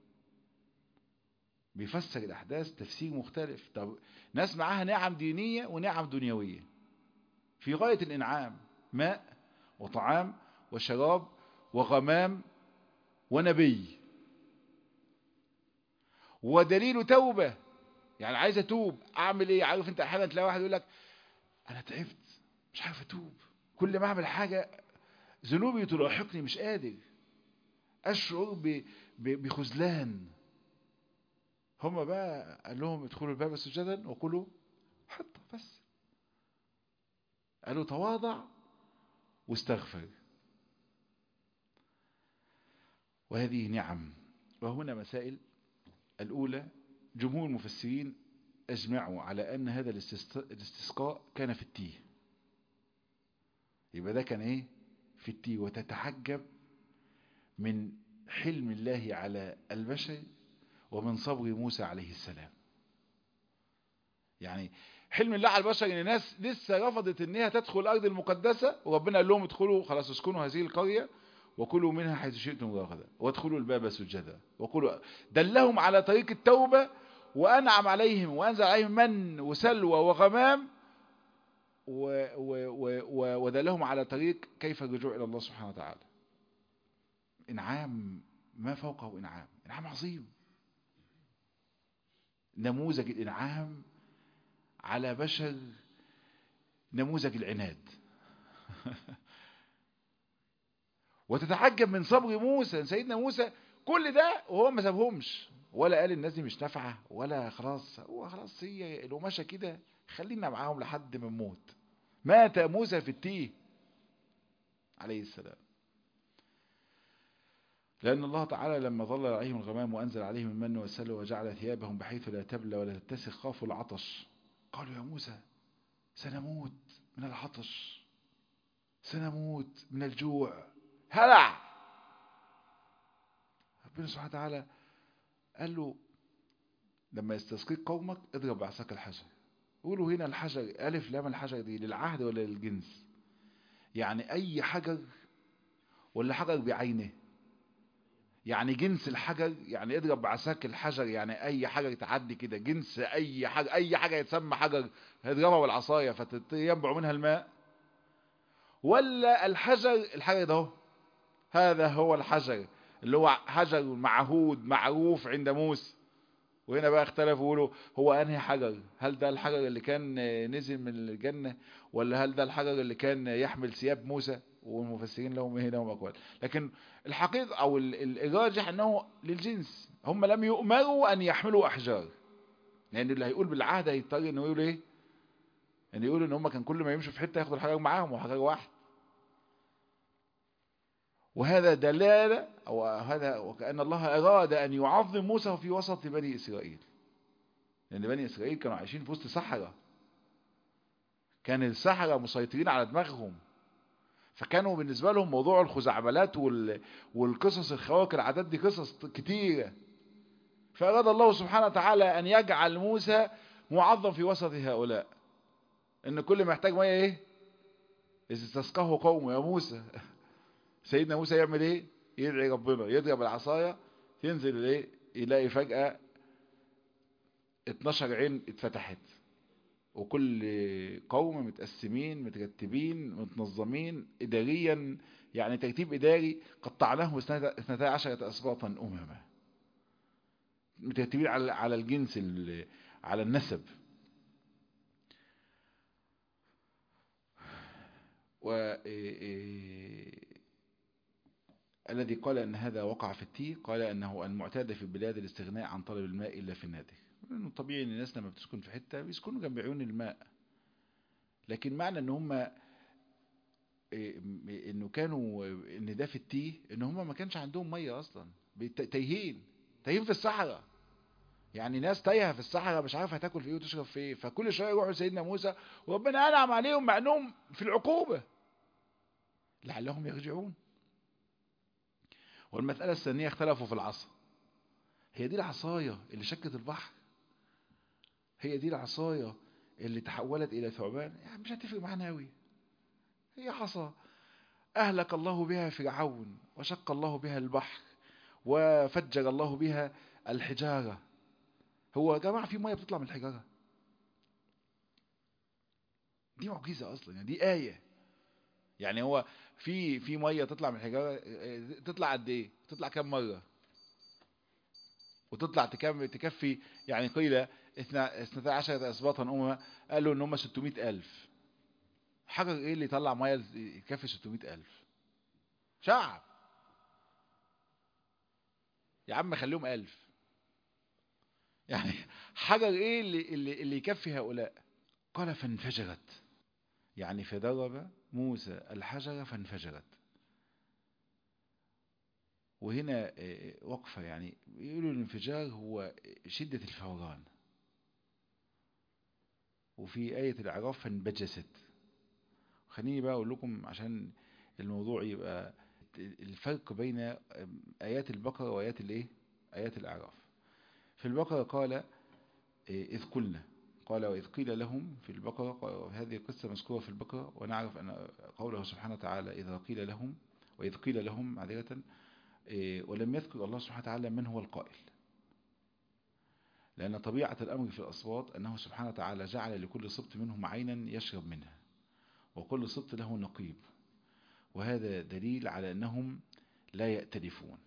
بيفسر الأحداث تفسير مختلف طب ناس معاها نعم دينية ونعم دنيوية في غاية الإنعام ماء وطعام وشراب وغمام ونبي ودليل توبة يعني عايز اتوب اعمل ايه عارف انت احيانا تلاقي واحد يقول لك انا تعبت مش عارف اتوب كل ما اعمل حاجة ذنوبي تلاحقني مش قادر اشعر ب- ب- بخذلان هما بقى قال لهم ادخلوا الباب سجدا وقولوا حطة بس قالوا تواضع واستغفر وهذه نعم وهنا مسائل الأولى جمهور المفسرين أجمعوا على أن هذا الاستسق- الاستسقاء كان في التيه يبقى ده كان إيه في التيه وتتحجب من حلم الله على البشر ومن صبر موسى عليه السلام يعني حلم الله على البشر ان الناس لسه رفضت ان هي تدخل الارض المقدسه وربنا قال لهم ادخلوا خلاص اسكنوا هذه القريه وكلوا منها حيث شئتم رغدا وادخلوا الباب سجدا وقولوا دلهم على طريق التوبه وانعم عليهم وانزل عليهم من وسلوى وغمام و و و و ودلهم على طريق كيف الرجوع الى الله سبحانه وتعالى انعام ما فوقه انعام انعام عظيم نموذج الانعام على بشر نموذج العناد وتتعجب من صبر موسى سيدنا موسى كل ده وهو ما سابهمش ولا قال الناس دي مش نافعه ولا خلاص هو خلاص هي القماشه كده خلينا معاهم لحد ما نموت مات موسى في التيه عليه السلام لأن الله تعالى لما ظلل عليهم الغمام وأنزل عليهم المن والسلوى وجعل ثيابهم بحيث لا تبلى ولا تتسخ خافوا العطش قالوا يا موسى سنموت من العطش سنموت من الجوع هلع ربنا سبحانه وتعالى قال له لما يستسقيك قومك اضرب بعصاك الحجر قولوا هنا الحجر ألف لام الحجر دي للعهد ولا للجنس يعني أي حجر ولا حجر بعينه يعني جنس الحجر يعني اضرب بعساك الحجر يعني اي حاجه تعدي كده جنس اي حاجه اي حاجه يتسمى حجر هيضربها بالعصايه فتينبع منها الماء ولا الحجر الحجر ده هو. هذا هو الحجر اللي هو حجر معهود معروف عند موسى وهنا بقى اختلفوا يقولوا هو انهي حجر هل ده الحجر اللي كان نزل من الجنة ولا هل ده الحجر اللي كان يحمل ثياب موسى والمفسرين لهم ايه لهم اقوال لكن الحقيقة او ال- ال- الراجح انه للجنس هم لم يؤمروا ان يحملوا احجار لان اللي هيقول بالعهد هيضطر انه يقول ايه ان يقول ان هم كان كل ما يمشوا في حتة ياخدوا الحجر معاهم وحجر واحد وهذا دلالة أو هذا وكأن الله أراد أن يعظم موسى في وسط بني إسرائيل لأن بني إسرائيل كانوا عايشين في وسط صحراء كان السحرة مسيطرين على دماغهم فكانوا بالنسبة لهم موضوع الخزعبلات وال... والقصص الخواك العادات دي قصص كتيرة فأراد الله سبحانه وتعالى أن يجعل موسى معظم في وسط هؤلاء إن كل محتاج مية إيه إذا استسقاه قومه يا موسى سيدنا موسى يعمل ايه يدعي ربنا يضرب العصاية تنزل ايه يلاقي فجأة 12 عين اتفتحت وكل قوم متقسمين مترتبين متنظمين اداريا يعني ترتيب اداري قطعناهم اثنتا عشرة اسباطا امما مترتبين على على الجنس ال- على النسب و إيه إيه الذي قال أن هذا وقع في التيه قال أنه المعتاد في البلاد الاستغناء عن طلب الماء إلا في النادر لأنه طبيعي أن الناس لما بتسكن في حتة بيسكنوا جنب عيون الماء لكن معنى أن هم إيه، انه كانوا ان ده في التيه ان هم ما كانش عندهم ميه اصلا بيت- تايهين تايهين في الصحراء يعني ناس تايهه في الصحراء مش عارفه تاكل في ايه وتشرب في ايه فكل شويه يروحوا سيدنا موسى وربنا انعم عليهم مع انهم في العقوبه لعلهم يرجعون والمسألة الثانية اختلفوا في العصا هي دي العصاية اللي شكت البحر هي دي العصاية اللي تحولت إلى ثعبان يعني مش هتفرق معانا أوي هي عصا أهلك الله بها فرعون وشق الله بها البحر وفجر الله بها الحجارة هو يا جماعة في مية بتطلع من الحجارة دي معجزة أصلا يعني دي آية يعني هو في في مية تطلع من الحجارة تطلع قد إيه؟ تطلع كم مرة؟ وتطلع تكم تكفي يعني قيل اثنتا عشرة أسباطا أمما قالوا إن هم 600 ألف حجر إيه اللي يطلع مية يكفي 600 ألف شعب يا عم خليهم ألف يعني حجر إيه اللي, اللي, اللي يكفي هؤلاء قال فانفجرت يعني فضرب موسى الحجر فانفجرت وهنا وقفة يعني يقولوا الانفجار هو شدة الفوران وفي آية الأعراف فانبجست خليني بقى أقول لكم عشان الموضوع يبقى الفرق بين آيات البقرة وآيات الإيه؟ آيات الأعراف في البقرة قال إذ قلنا قال وإذ قيل لهم في البقرة هذه قصة مذكورة في البقرة ونعرف أن قوله سبحانه وتعالى إذا قيل لهم وإذ قيل لهم معذرة ولم يذكر الله سبحانه وتعالى من هو القائل لأن طبيعة الأمر في الأصوات أنه سبحانه وتعالى جعل لكل سبط منهم عينا يشرب منها وكل سبط له نقيب وهذا دليل على أنهم لا يأتلفون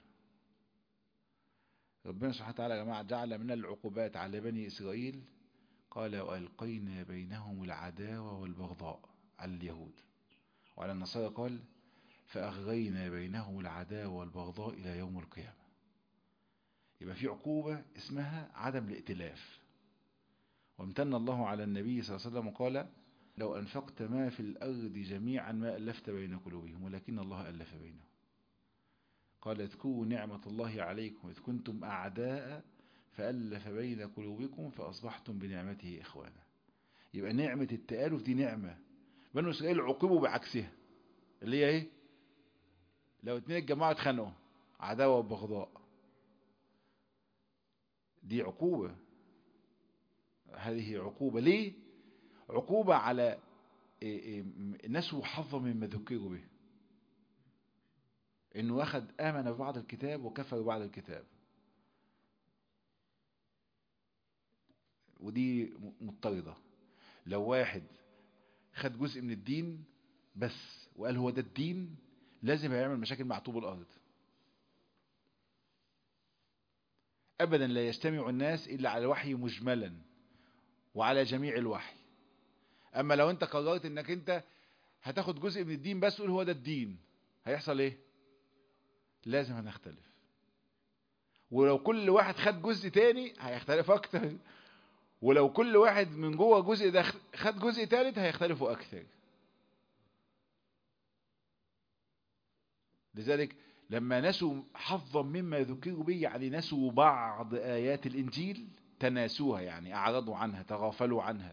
ربنا سبحانه وتعالى يا جماعة جعل من العقوبات على بني إسرائيل قال وألقينا بينهم العداوة والبغضاء على اليهود وعلى النصارى قال فأغرينا بينهم العداوة والبغضاء إلى يوم القيامة يبقى في عقوبة اسمها عدم الائتلاف وامتن الله على النبي صلى الله عليه وسلم وقال لو أنفقت ما في الأرض جميعا ما ألفت بين قلوبهم ولكن الله ألف بينهم قال اذكروا نعمة الله عليكم إذ كنتم أعداء فألف بين قلوبكم فأصبحتم بنعمته إخوانا يبقى نعمة التآلف دي نعمة بنو إسرائيل عوقبوا بعكسها اللي هي ايه لو اتنين اتجمعوا اتخانقوا عداوة وبغضاء دي عقوبة هذه عقوبة ليه عقوبة على نسوا حظا مما ذكروا به انه واخد امن ببعض الكتاب وكفر ببعض الكتاب ودي مضطردة لو واحد خد جزء من الدين بس وقال هو ده الدين لازم هيعمل مشاكل مع طوب الارض ابدا لا يجتمع الناس الا على الوحي مجملا وعلى جميع الوحي اما لو انت قررت انك انت هتاخد جزء من الدين بس تقول هو ده الدين هيحصل ايه لازم هنختلف ولو كل واحد خد جزء تاني هيختلف اكتر ولو كل واحد من جوه جزء ده خد جزء تالت هيختلفوا اكثر لذلك لما نسوا حظا مما ذكروا به يعني نسوا بعض آيات الإنجيل تناسوها يعني أعرضوا عنها تغافلوا عنها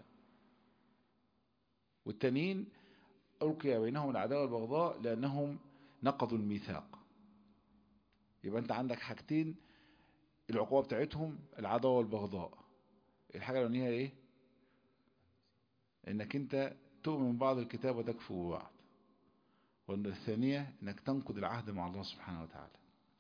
والتانيين ألقي بينهم العداوة والبغضاء لأنهم نقضوا الميثاق يبقى أنت عندك حاجتين العقوبة بتاعتهم العداوة والبغضاء الحاجة الأولانية إيه؟ إنك أنت تؤمن بعض الكتاب وتكفر ببعض والثانية انك تنقض العهد مع الله سبحانه وتعالى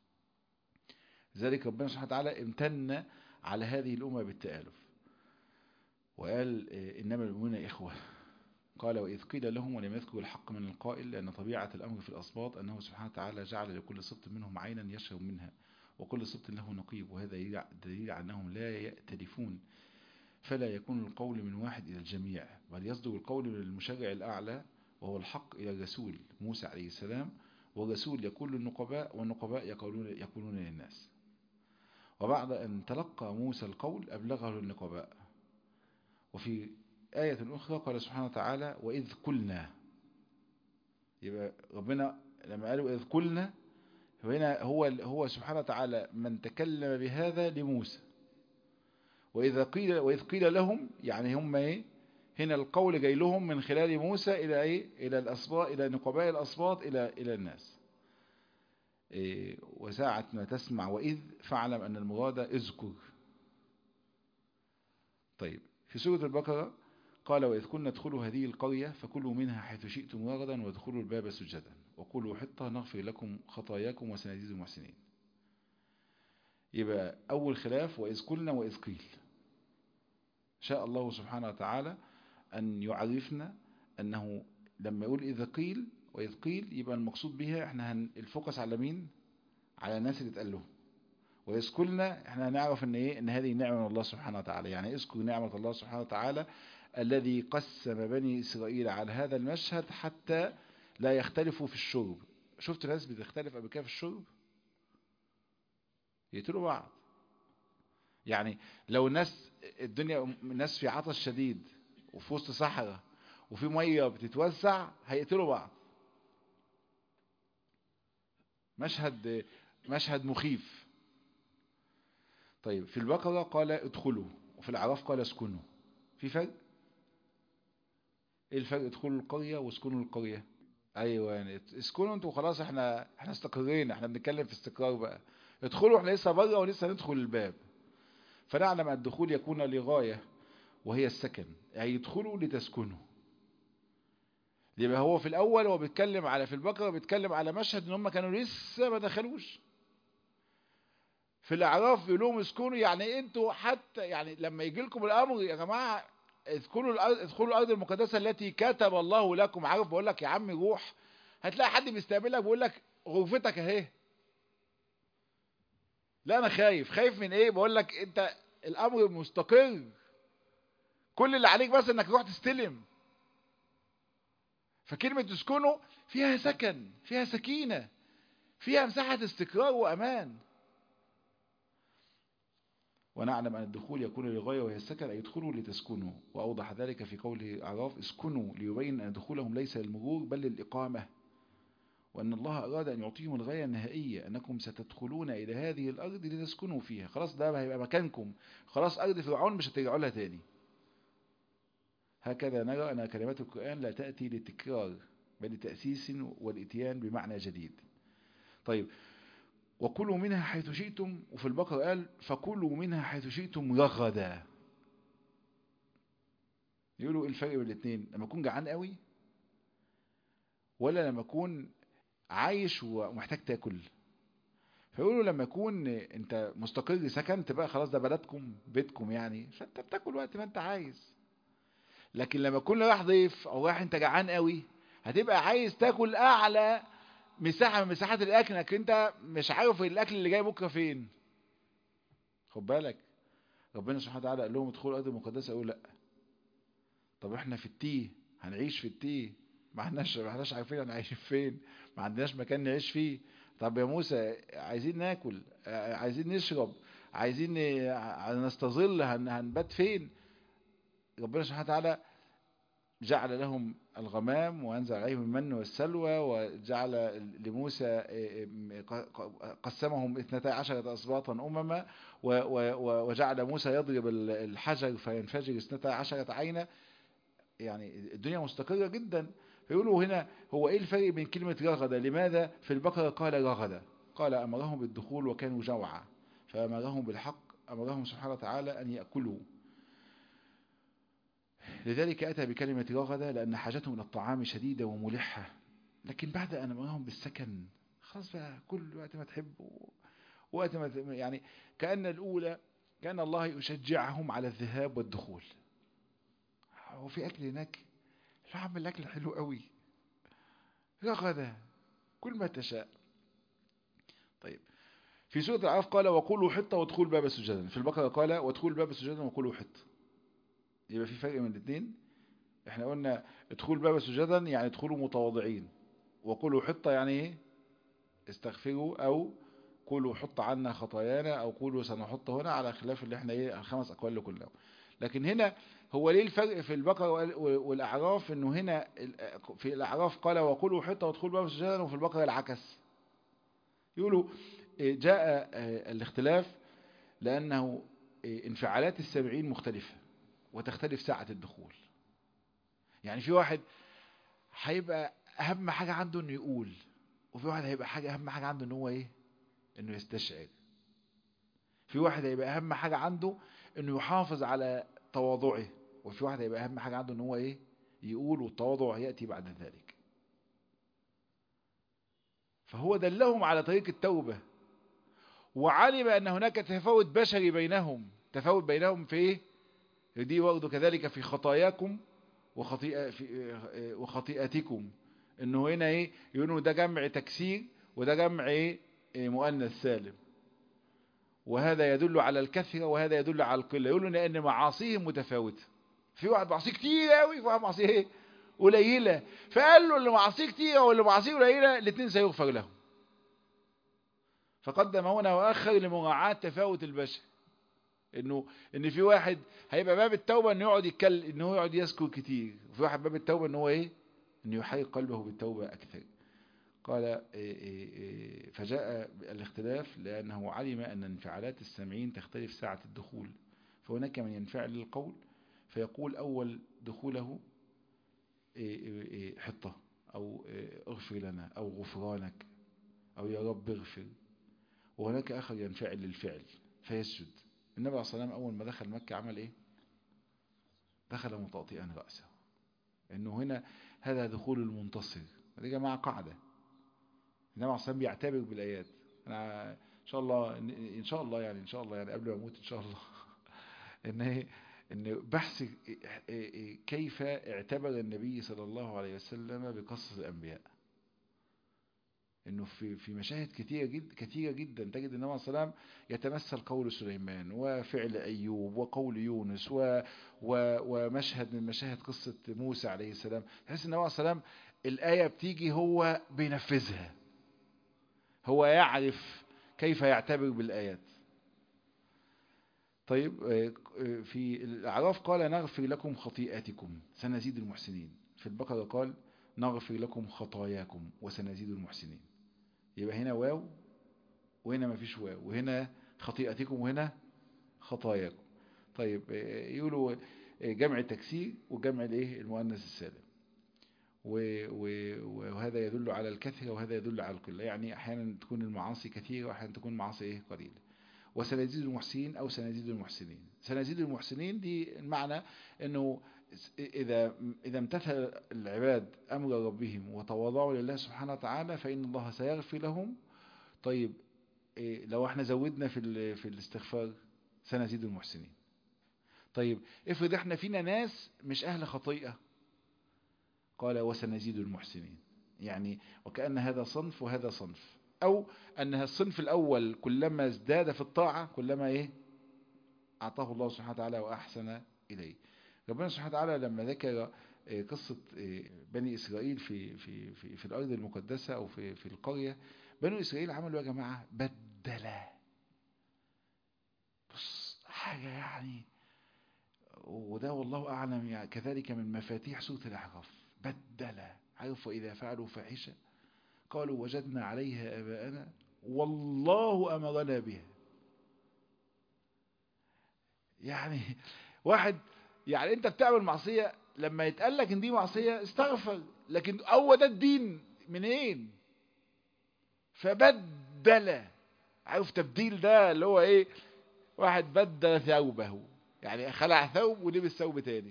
ذلك ربنا سبحانه وتعالى امتن على هذه الأمة بالتآلف وقال إنما المؤمنون إخوة قال وإذ قيل لهم ولم يذكروا الحق من القائل لأن طبيعة الأمر في الأصباط أنه سبحانه وتعالى جعل لكل سبط منهم عينا يشرب منها وكل سبط له نقيب وهذا دليل على أنهم لا يأتلفون فلا يكون القول من واحد إلى الجميع بل يصدر القول للمشرع الأعلى وهو الحق إلى الرسول موسى عليه السلام والرسول يقول للنقباء والنقباء يقولون, يقولون للناس وبعد أن تلقى موسى القول أبلغه للنقباء وفي آية أخرى قال سبحانه وتعالى وإذ قلنا يبقى ربنا لما قالوا إذ قلنا هنا هو هو سبحانه وتعالى من تكلم بهذا لموسى وإذا قيل وإذ قيل لهم يعني هم إيه هنا القول جاي لهم من خلال موسى الى ايه الى الاسباط الى نقباء الاسباط الى الى الناس إيه وساعة ما تسمع وإذ فاعلم أن المراد اذكر طيب في سورة البقرة قال وإذ كنا ادخلوا هذه القرية فكلوا منها حيث شئتم رغدا وادخلوا الباب سجدا وقولوا حطة نغفر لكم خطاياكم وسنزيد المحسنين يبقى أول خلاف وإذ قلنا وإذ قيل شاء الله سبحانه وتعالى أن يعرفنا أنه لما يقول إذا قيل وإذ قيل يبقى المقصود بها احنا هن الفوكس على مين على الناس اللي اتقال لهم وإذ قلنا احنا هنعرف ان ايه ان هذه نعمة من الله سبحانه وتعالى يعني اذكر نعمة الله سبحانه وتعالى الذي قسم بني إسرائيل على هذا المشهد حتى لا يختلفوا في الشرب شفت ناس بتختلف قبل كده في الشرب يقتلوا بعض يعني لو الناس الدنيا الناس في عطش شديد وفي وسط صحراء وفي ميه بتتوزع هيقتلوا بعض مشهد مشهد مخيف طيب في البقرة قال ادخلوا وفي الأعراف قال اسكنوا في فرق ايه الفرق ادخلوا القرية واسكنوا القرية ايوه يعني اسكنوا انتوا خلاص احنا احنا استقرينا احنا بنتكلم في استقرار بقى ادخلوا احنا لسه بره ولسه ندخل الباب فنعلم الدخول يكون لغاية وهي السكن يعني يدخلوا لتسكنوا يبقى هو في الاول هو بيتكلم على في البقره بيتكلم على مشهد ان هم كانوا لسه ما دخلوش في الاعراف بيقول لهم اسكنوا يعني انتوا حتى يعني لما يجي لكم الامر يا جماعه ادخلوا الارض ادخلوا الارض المقدسه التي كتب الله لكم عارف بقول لك يا عم روح هتلاقي حد بيستقبلك بيقول لك غرفتك اهي لا انا خايف خايف من ايه بقول لك انت الامر مستقر كل اللي عليك بس انك تروح تستلم فكلمة تسكنوا فيها سكن فيها سكينة فيها مساحة استقرار وأمان ونعلم أن الدخول يكون للغاية وهي السكن أي يدخلوا لتسكنوا وأوضح ذلك في قوله أعراف اسكنوا ليبين أن دخولهم ليس للمرور بل للإقامة وأن الله أراد أن يعطيهم الغاية النهائية أنكم ستدخلون إلى هذه الأرض لتسكنوا فيها خلاص ده هيبقى مكانكم خلاص أرض فرعون مش هترجعوا لها تاني هكذا نرى أن كلمات القرآن لا تأتي للتكرار بل لتأسيس والإتيان بمعنى جديد طيب وكلوا منها حيث شئتم وفي البقرة قال فكلوا منها حيث شئتم رغدا يقولوا ايه الفرق بين الاثنين لما اكون جعان قوي ولا لما اكون عايش ومحتاج تاكل فيقولوا لما يكون انت مستقر سكنت بقى خلاص ده بلدكم بيتكم يعني فانت بتاكل وقت ما انت عايز لكن لما تكون رايح ضيف او رايح انت جعان قوي هتبقى عايز تاكل اعلى مساحة من مساحات الاكل لكن انت مش عارف الاكل اللي جاي بكره فين خد بالك ربنا سبحانه وتعالى قال لهم ادخلوا الارض المقدسه يقول لا طب احنا في التيه هنعيش في التيه ما احناش ما احناش عارفين هنعيش فين ما عندناش مكان نعيش فيه طب يا موسى عايزين ناكل عايزين نشرب عايزين نستظل هنبات فين ربنا سبحانه وتعالى جعل لهم الغمام وأنزل عليهم المن والسلوى وجعل لموسى قسمهم اثنتا عشرة أسباطا أمما وجعل موسى يضرب الحجر فينفجر اثنتا عشرة عينا يعني الدنيا مستقرة جدا فيقولوا هنا هو ايه الفرق بين كلمة رغدة لماذا في البقرة قال رغدة قال أمرهم بالدخول وكانوا جوعا فأمرهم بالحق أمرهم سبحانه وتعالى أن يأكلوا لذلك أتى بكلمة رغدة لأن حاجتهم إلى الطعام شديدة وملحة لكن بعد أن أمرهم بالسكن خلاص بقى كل وقت ما تحب وقت ما يعني كأن الأولى كان الله يشجعهم على الذهاب والدخول هو في أكل هناك لا عم الأكل حلو قوي رغدة كل ما تشاء طيب في سورة العراف قال وقولوا حطة وادخلوا باب سجدا في البقرة قال وادخلوا باب سجدا وقولوا حطة يبقى في فرق من الاثنين احنا قلنا ادخلوا باب سجدا يعني ادخلوا متواضعين وقولوا حطة يعني ايه استغفروا او قولوا حط عنا خطايانا او قولوا سنحط هنا على خلاف اللي احنا ايه الخمس اقوال اللي كلهم لكن هنا هو ليه الفرق في البقرة والاعراف انه هنا في الاعراف قال وقولوا حطة وادخلوا باب سجدا وفي البقرة العكس يقولوا جاء الاختلاف لانه انفعالات السامعين مختلفة وتختلف ساعة الدخول يعني في واحد هيبقى اهم حاجة عنده انه يقول وفي واحد هيبقى حاجة اهم حاجة عنده ان هو ايه انه يستشعر في واحد هيبقى اهم حاجة عنده انه يحافظ على تواضعه وفي واحد هيبقى اهم حاجة عنده ان هو ايه يقول والتواضع يأتي بعد ذلك فهو دلهم على طريق التوبة وعلم ان هناك تفاوت بشري بينهم تفاوت بينهم في ايه دي برضه كذلك في خطاياكم وخطيئة في وخطيئتكم انه هنا ايه يقولوا ده جمع تكسير وده جمع ايه مؤنث سالم وهذا يدل على الكثرة وهذا يدل على القلة يقولوا لأن معاصيهم متفاوتة في واحد معصيه كتير قوي في واحد معصيه ايه قليلة فقال له اللي معصيه كتير واللي معصيه قليلة الاثنين سيغفر لهم فقدم هنا واخر لمراعاة تفاوت البشر انه ان في واحد هيبقى باب التوبة انه يقعد يتكلم انه يقعد يذكر كتير وفي واحد باب التوبة ان هو ايه انه يحرك قلبه بالتوبة اكثر قال فجاء الاختلاف لأنه علم أن انفعالات السامعين تختلف ساعة الدخول فهناك من ينفعل للقول فيقول أول دخوله حطة أو اغفر لنا أو غفرانك أو يا رب اغفر وهناك آخر ينفعل للفعل فيسجد النبي عليه الصلاة والسلام أول ما دخل مكة عمل إيه دخل مطاطئا رأسه إنه هنا هذا دخول المنتصر دي جماعة قاعدة النبي عليه الصلاة بيعتبر بالآيات أنا إن شاء الله إن شاء الله يعني إن شاء الله يعني قبل ما أموت إن شاء الله إن إن بحث كيف اعتبر النبي صلى الله عليه وسلم بقصص الأنبياء إنه في في مشاهد كثيرة جدا كثيرة جدا تجد النبي عليه الصلاة يتمثل قول سليمان وفعل أيوب وقول يونس و و ومشهد من مشاهد قصة موسى عليه السلام تحس النبي عليه الصلاة الآية بتيجي هو بينفذها هو يعرف كيف يعتبر بالآيات طيب في الأعراف قال نغفر لكم خطيئاتكم سنزيد المحسنين في البقرة قال نغفر لكم خطاياكم وسنزيد المحسنين يبقى هنا واو وهنا ما فيش واو وهنا خطيئتكم وهنا خطاياكم طيب يقولوا جمع التكسير وجمع الايه المؤنث السالم وهذا يدل على الكثرة وهذا يدل على القلة يعني أحيانا تكون المعاصي كثيرة وأحيانا تكون المعاصي إيه قليلة وسنزيد المحسنين أو سنزيد المحسنين سنزيد المحسنين دي المعنى أنه إذا إذا امتثل العباد أمر ربهم وتواضعوا لله سبحانه وتعالى فإن الله سيغفر لهم طيب لو احنا زودنا في في الاستغفار سنزيد المحسنين طيب افرض احنا فينا ناس مش أهل خطيئة قال وسنزيد المحسنين يعني وكأن هذا صنف وهذا صنف أو أن الصنف الأول كلما ازداد في الطاعة كلما إيه أعطاه الله سبحانه وتعالى وأحسن إليه ربنا سبحانه وتعالى لما ذكر قصة بني إسرائيل في, في, في, في الأرض المقدسة أو في, في القرية بني إسرائيل عملوا يا جماعة بدلا بص حاجة يعني وده والله أعلم يعني كذلك من مفاتيح سورة الأحقاف بدل عرف إذا فعلوا فاحشة قالوا وجدنا عليها آباءنا والله أمرنا بها يعني واحد يعني انت بتعمل معصية لما يتقال لك ان دي معصية استغفر لكن هو ده الدين منين فبدل عارف تبديل ده اللي هو ايه واحد بدل ثوبه يعني خلع ثوب ولبس ثوب تاني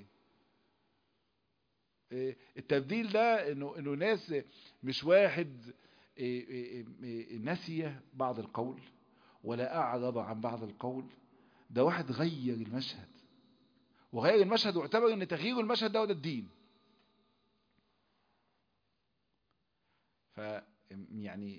التبديل ده انه انه ناس مش واحد نسي بعض القول ولا اعرض عن بعض القول ده واحد غير المشهد وغير المشهد واعتبر ان تغيير المشهد ده هو ده الدين ف يعني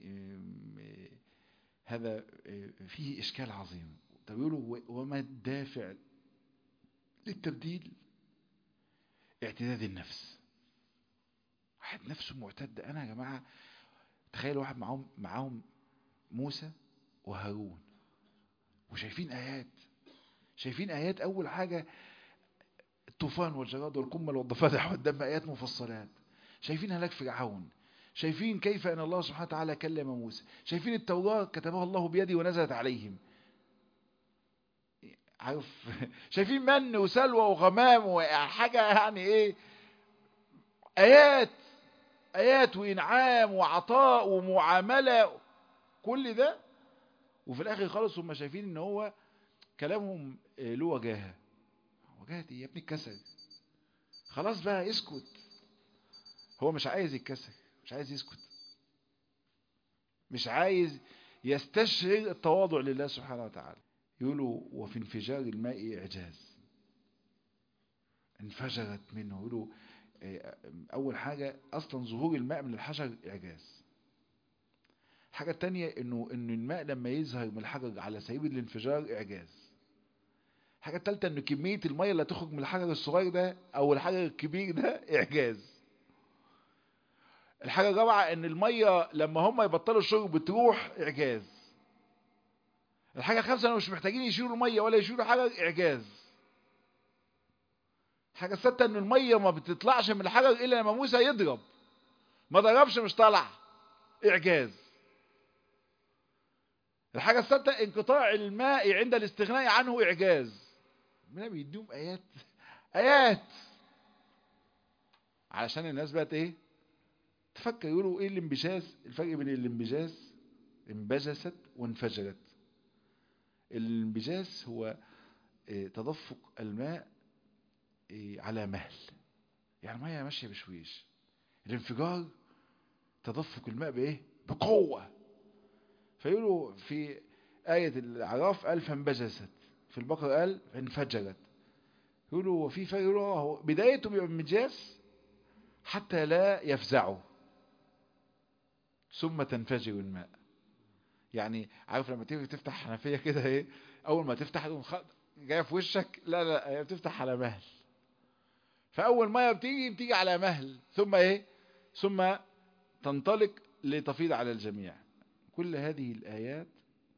هذا فيه اشكال عظيم طب يقولوا وما الدافع للتبديل اعتداد النفس واحد نفسه معتد انا يا جماعه تخيل واحد معاهم معاهم موسى وهارون وشايفين ايات شايفين ايات اول حاجه الطوفان والجراد والقمل والضفادع والدم ايات مفصلات شايفين هلاك فرعون شايفين كيف ان الله سبحانه وتعالى كلم موسى شايفين التوراة كتبها الله بيده ونزلت عليهم عارف شايفين من وسلوى وغمام وحاجة يعني ايه آيات آيات وإنعام وعطاء ومعاملة كل ده وفي الآخر خالص هم شايفين إن هو كلامهم له وجاهة وجاهة إيه يا ابني اتكسر خلاص بقى اسكت هو مش عايز يتكسر مش عايز يسكت مش عايز يستشعر التواضع لله سبحانه وتعالى يقولوا وفي انفجار الماء إعجاز انفجرت منه يقولوا أول حاجة أصلا ظهور الماء من الحجر إعجاز الحاجة التانية إنه إن الماء لما يظهر من الحجر على سبيل الانفجار إعجاز الحاجة التالتة إن كمية المية اللي هتخرج من الحجر الصغير ده أو الحجر الكبير ده إعجاز الحاجة الرابعة إن المية لما هم يبطلوا الشرب بتروح إعجاز الحاجة الخامسة إنه مش محتاجين يشيلوا المية ولا يشيلوا حجر إعجاز الحاجة السادسة إن المية ما بتطلعش من الحجر إلا لما موسى يضرب ما ضربش مش طالع إعجاز الحاجة السادسة انقطاع الماء عند الاستغناء عنه إعجاز ربنا بيديهم آيات آيات علشان الناس بقت إيه تفكر يقولوا إيه الانبجاز الفرق بين الانبجاز انبجست وانفجرت الانبجاز هو إيه تدفق الماء إيه على مهل يعني المية ماشية بشويش الانفجار تدفق الماء بإيه بقوة فيقولوا في آية العراف قال فانبجست في البقرة قال انفجرت يقولوا وفي فرق يقولوا بدايته بيبقى انبجاز حتى لا يفزعه ثم تنفجر الماء يعني عارف لما تيجي تفتح حنفية كده ايه اول ما تفتح جايه في وشك لا لا هي بتفتح على مهل فاول ميه بتيجي بتيجي على مهل ثم ايه ثم تنطلق لتفيض على الجميع كل هذه الآيات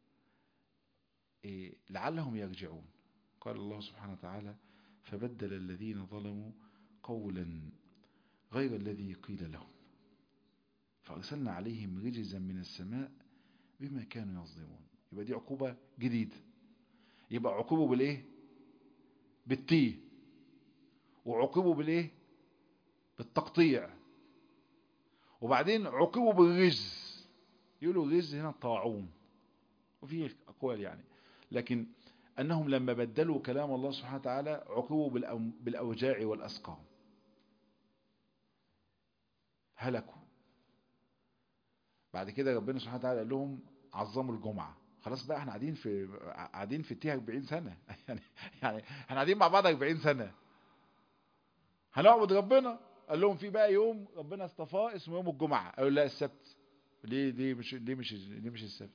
إيه لعلهم يرجعون قال الله سبحانه وتعالى فبدل الذين ظلموا قولا غير الذي قيل لهم فأرسلنا عليهم رجزا من السماء بما كانوا يظلمون يبقى دي عقوبة جديدة يبقى عقوبه بالايه بالتيه وعقوبه بالايه بالتقطيع وبعدين عقوبه بالرجز يقولوا الرجز هنا الطاعون وفيه أقوال يعني لكن أنهم لما بدلوا كلام الله سبحانه وتعالى عقوبوا بالأوجاع والأسقام هلكوا بعد كده ربنا سبحانه وتعالى قال لهم عظموا الجمعة خلاص بقى احنا قاعدين في قاعدين في التيه 40 سنة يعني يعني احنا قاعدين مع بعض 40 سنة هنعبد ربنا قال لهم في بقى يوم ربنا اصطفاه اسمه يوم الجمعة قالوا لا السبت ليه ليه مش ليه مش ليه مش السبت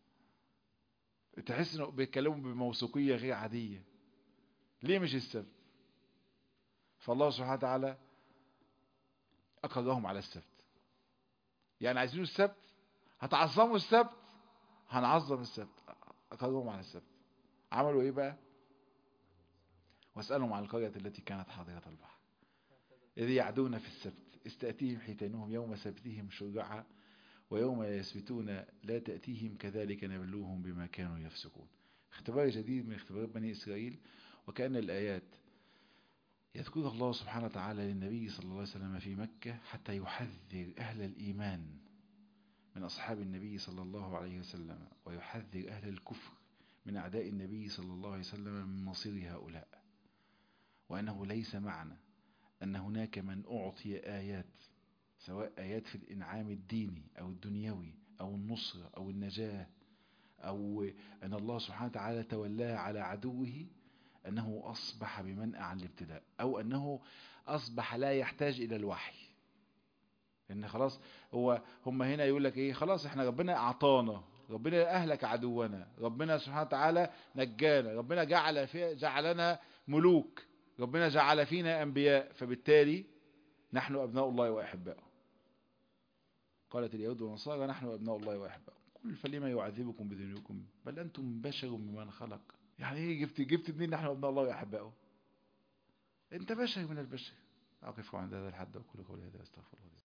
تحس انه بيتكلموا بموثوقيه غير عاديه ليه مش السبت فالله سبحانه وتعالى اقرهم على السبت يعني عايزين السبت هتعظموا السبت هنعظم السبت اقرهم على السبت عملوا ايه بقى واسالهم عن القريه التي كانت حاضره البحر اذ يعدون في السبت استاتيهم حيتانهم يوم سبتهم شجعا ويوم يسبتون لا تأتيهم كذلك نبلوهم بما كانوا يفسقون اختبار جديد من اختبارات بني إسرائيل وكأن الآيات يذكر الله سبحانه وتعالى للنبي صلى الله عليه وسلم في مكة حتى يحذر أهل الإيمان من أصحاب النبي صلى الله عليه وسلم ويحذر أهل الكفر من أعداء النبي صلى الله عليه وسلم من مصير هؤلاء وأنه ليس معنى أن هناك من أعطي آيات سواء آيات في الإنعام الديني أو الدنيوي أو النصرة أو النجاة أو أن الله سبحانه وتعالى تولاه على عدوه أنه أصبح بمنأى عن الابتلاء أو أنه أصبح لا يحتاج إلى الوحي لأن خلاص هو هم هنا يقول لك إيه خلاص إحنا ربنا أعطانا ربنا أهلك عدونا ربنا سبحانه وتعالى نجانا ربنا جعل في جعلنا ملوك ربنا جعل فينا أنبياء فبالتالي نحن أبناء الله وأحباؤه قالت اليهود والنصارى نحن أبناء الله وأحباؤه قل فلما يعذبكم بذنوبكم بل أنتم بشر ممن خلق يعني ايه جبت جبت منين نحن أبناء الله وأحباؤه أنت بشر من البشر أقف عند هذا الحد وكل قولي هذا أستغفر الله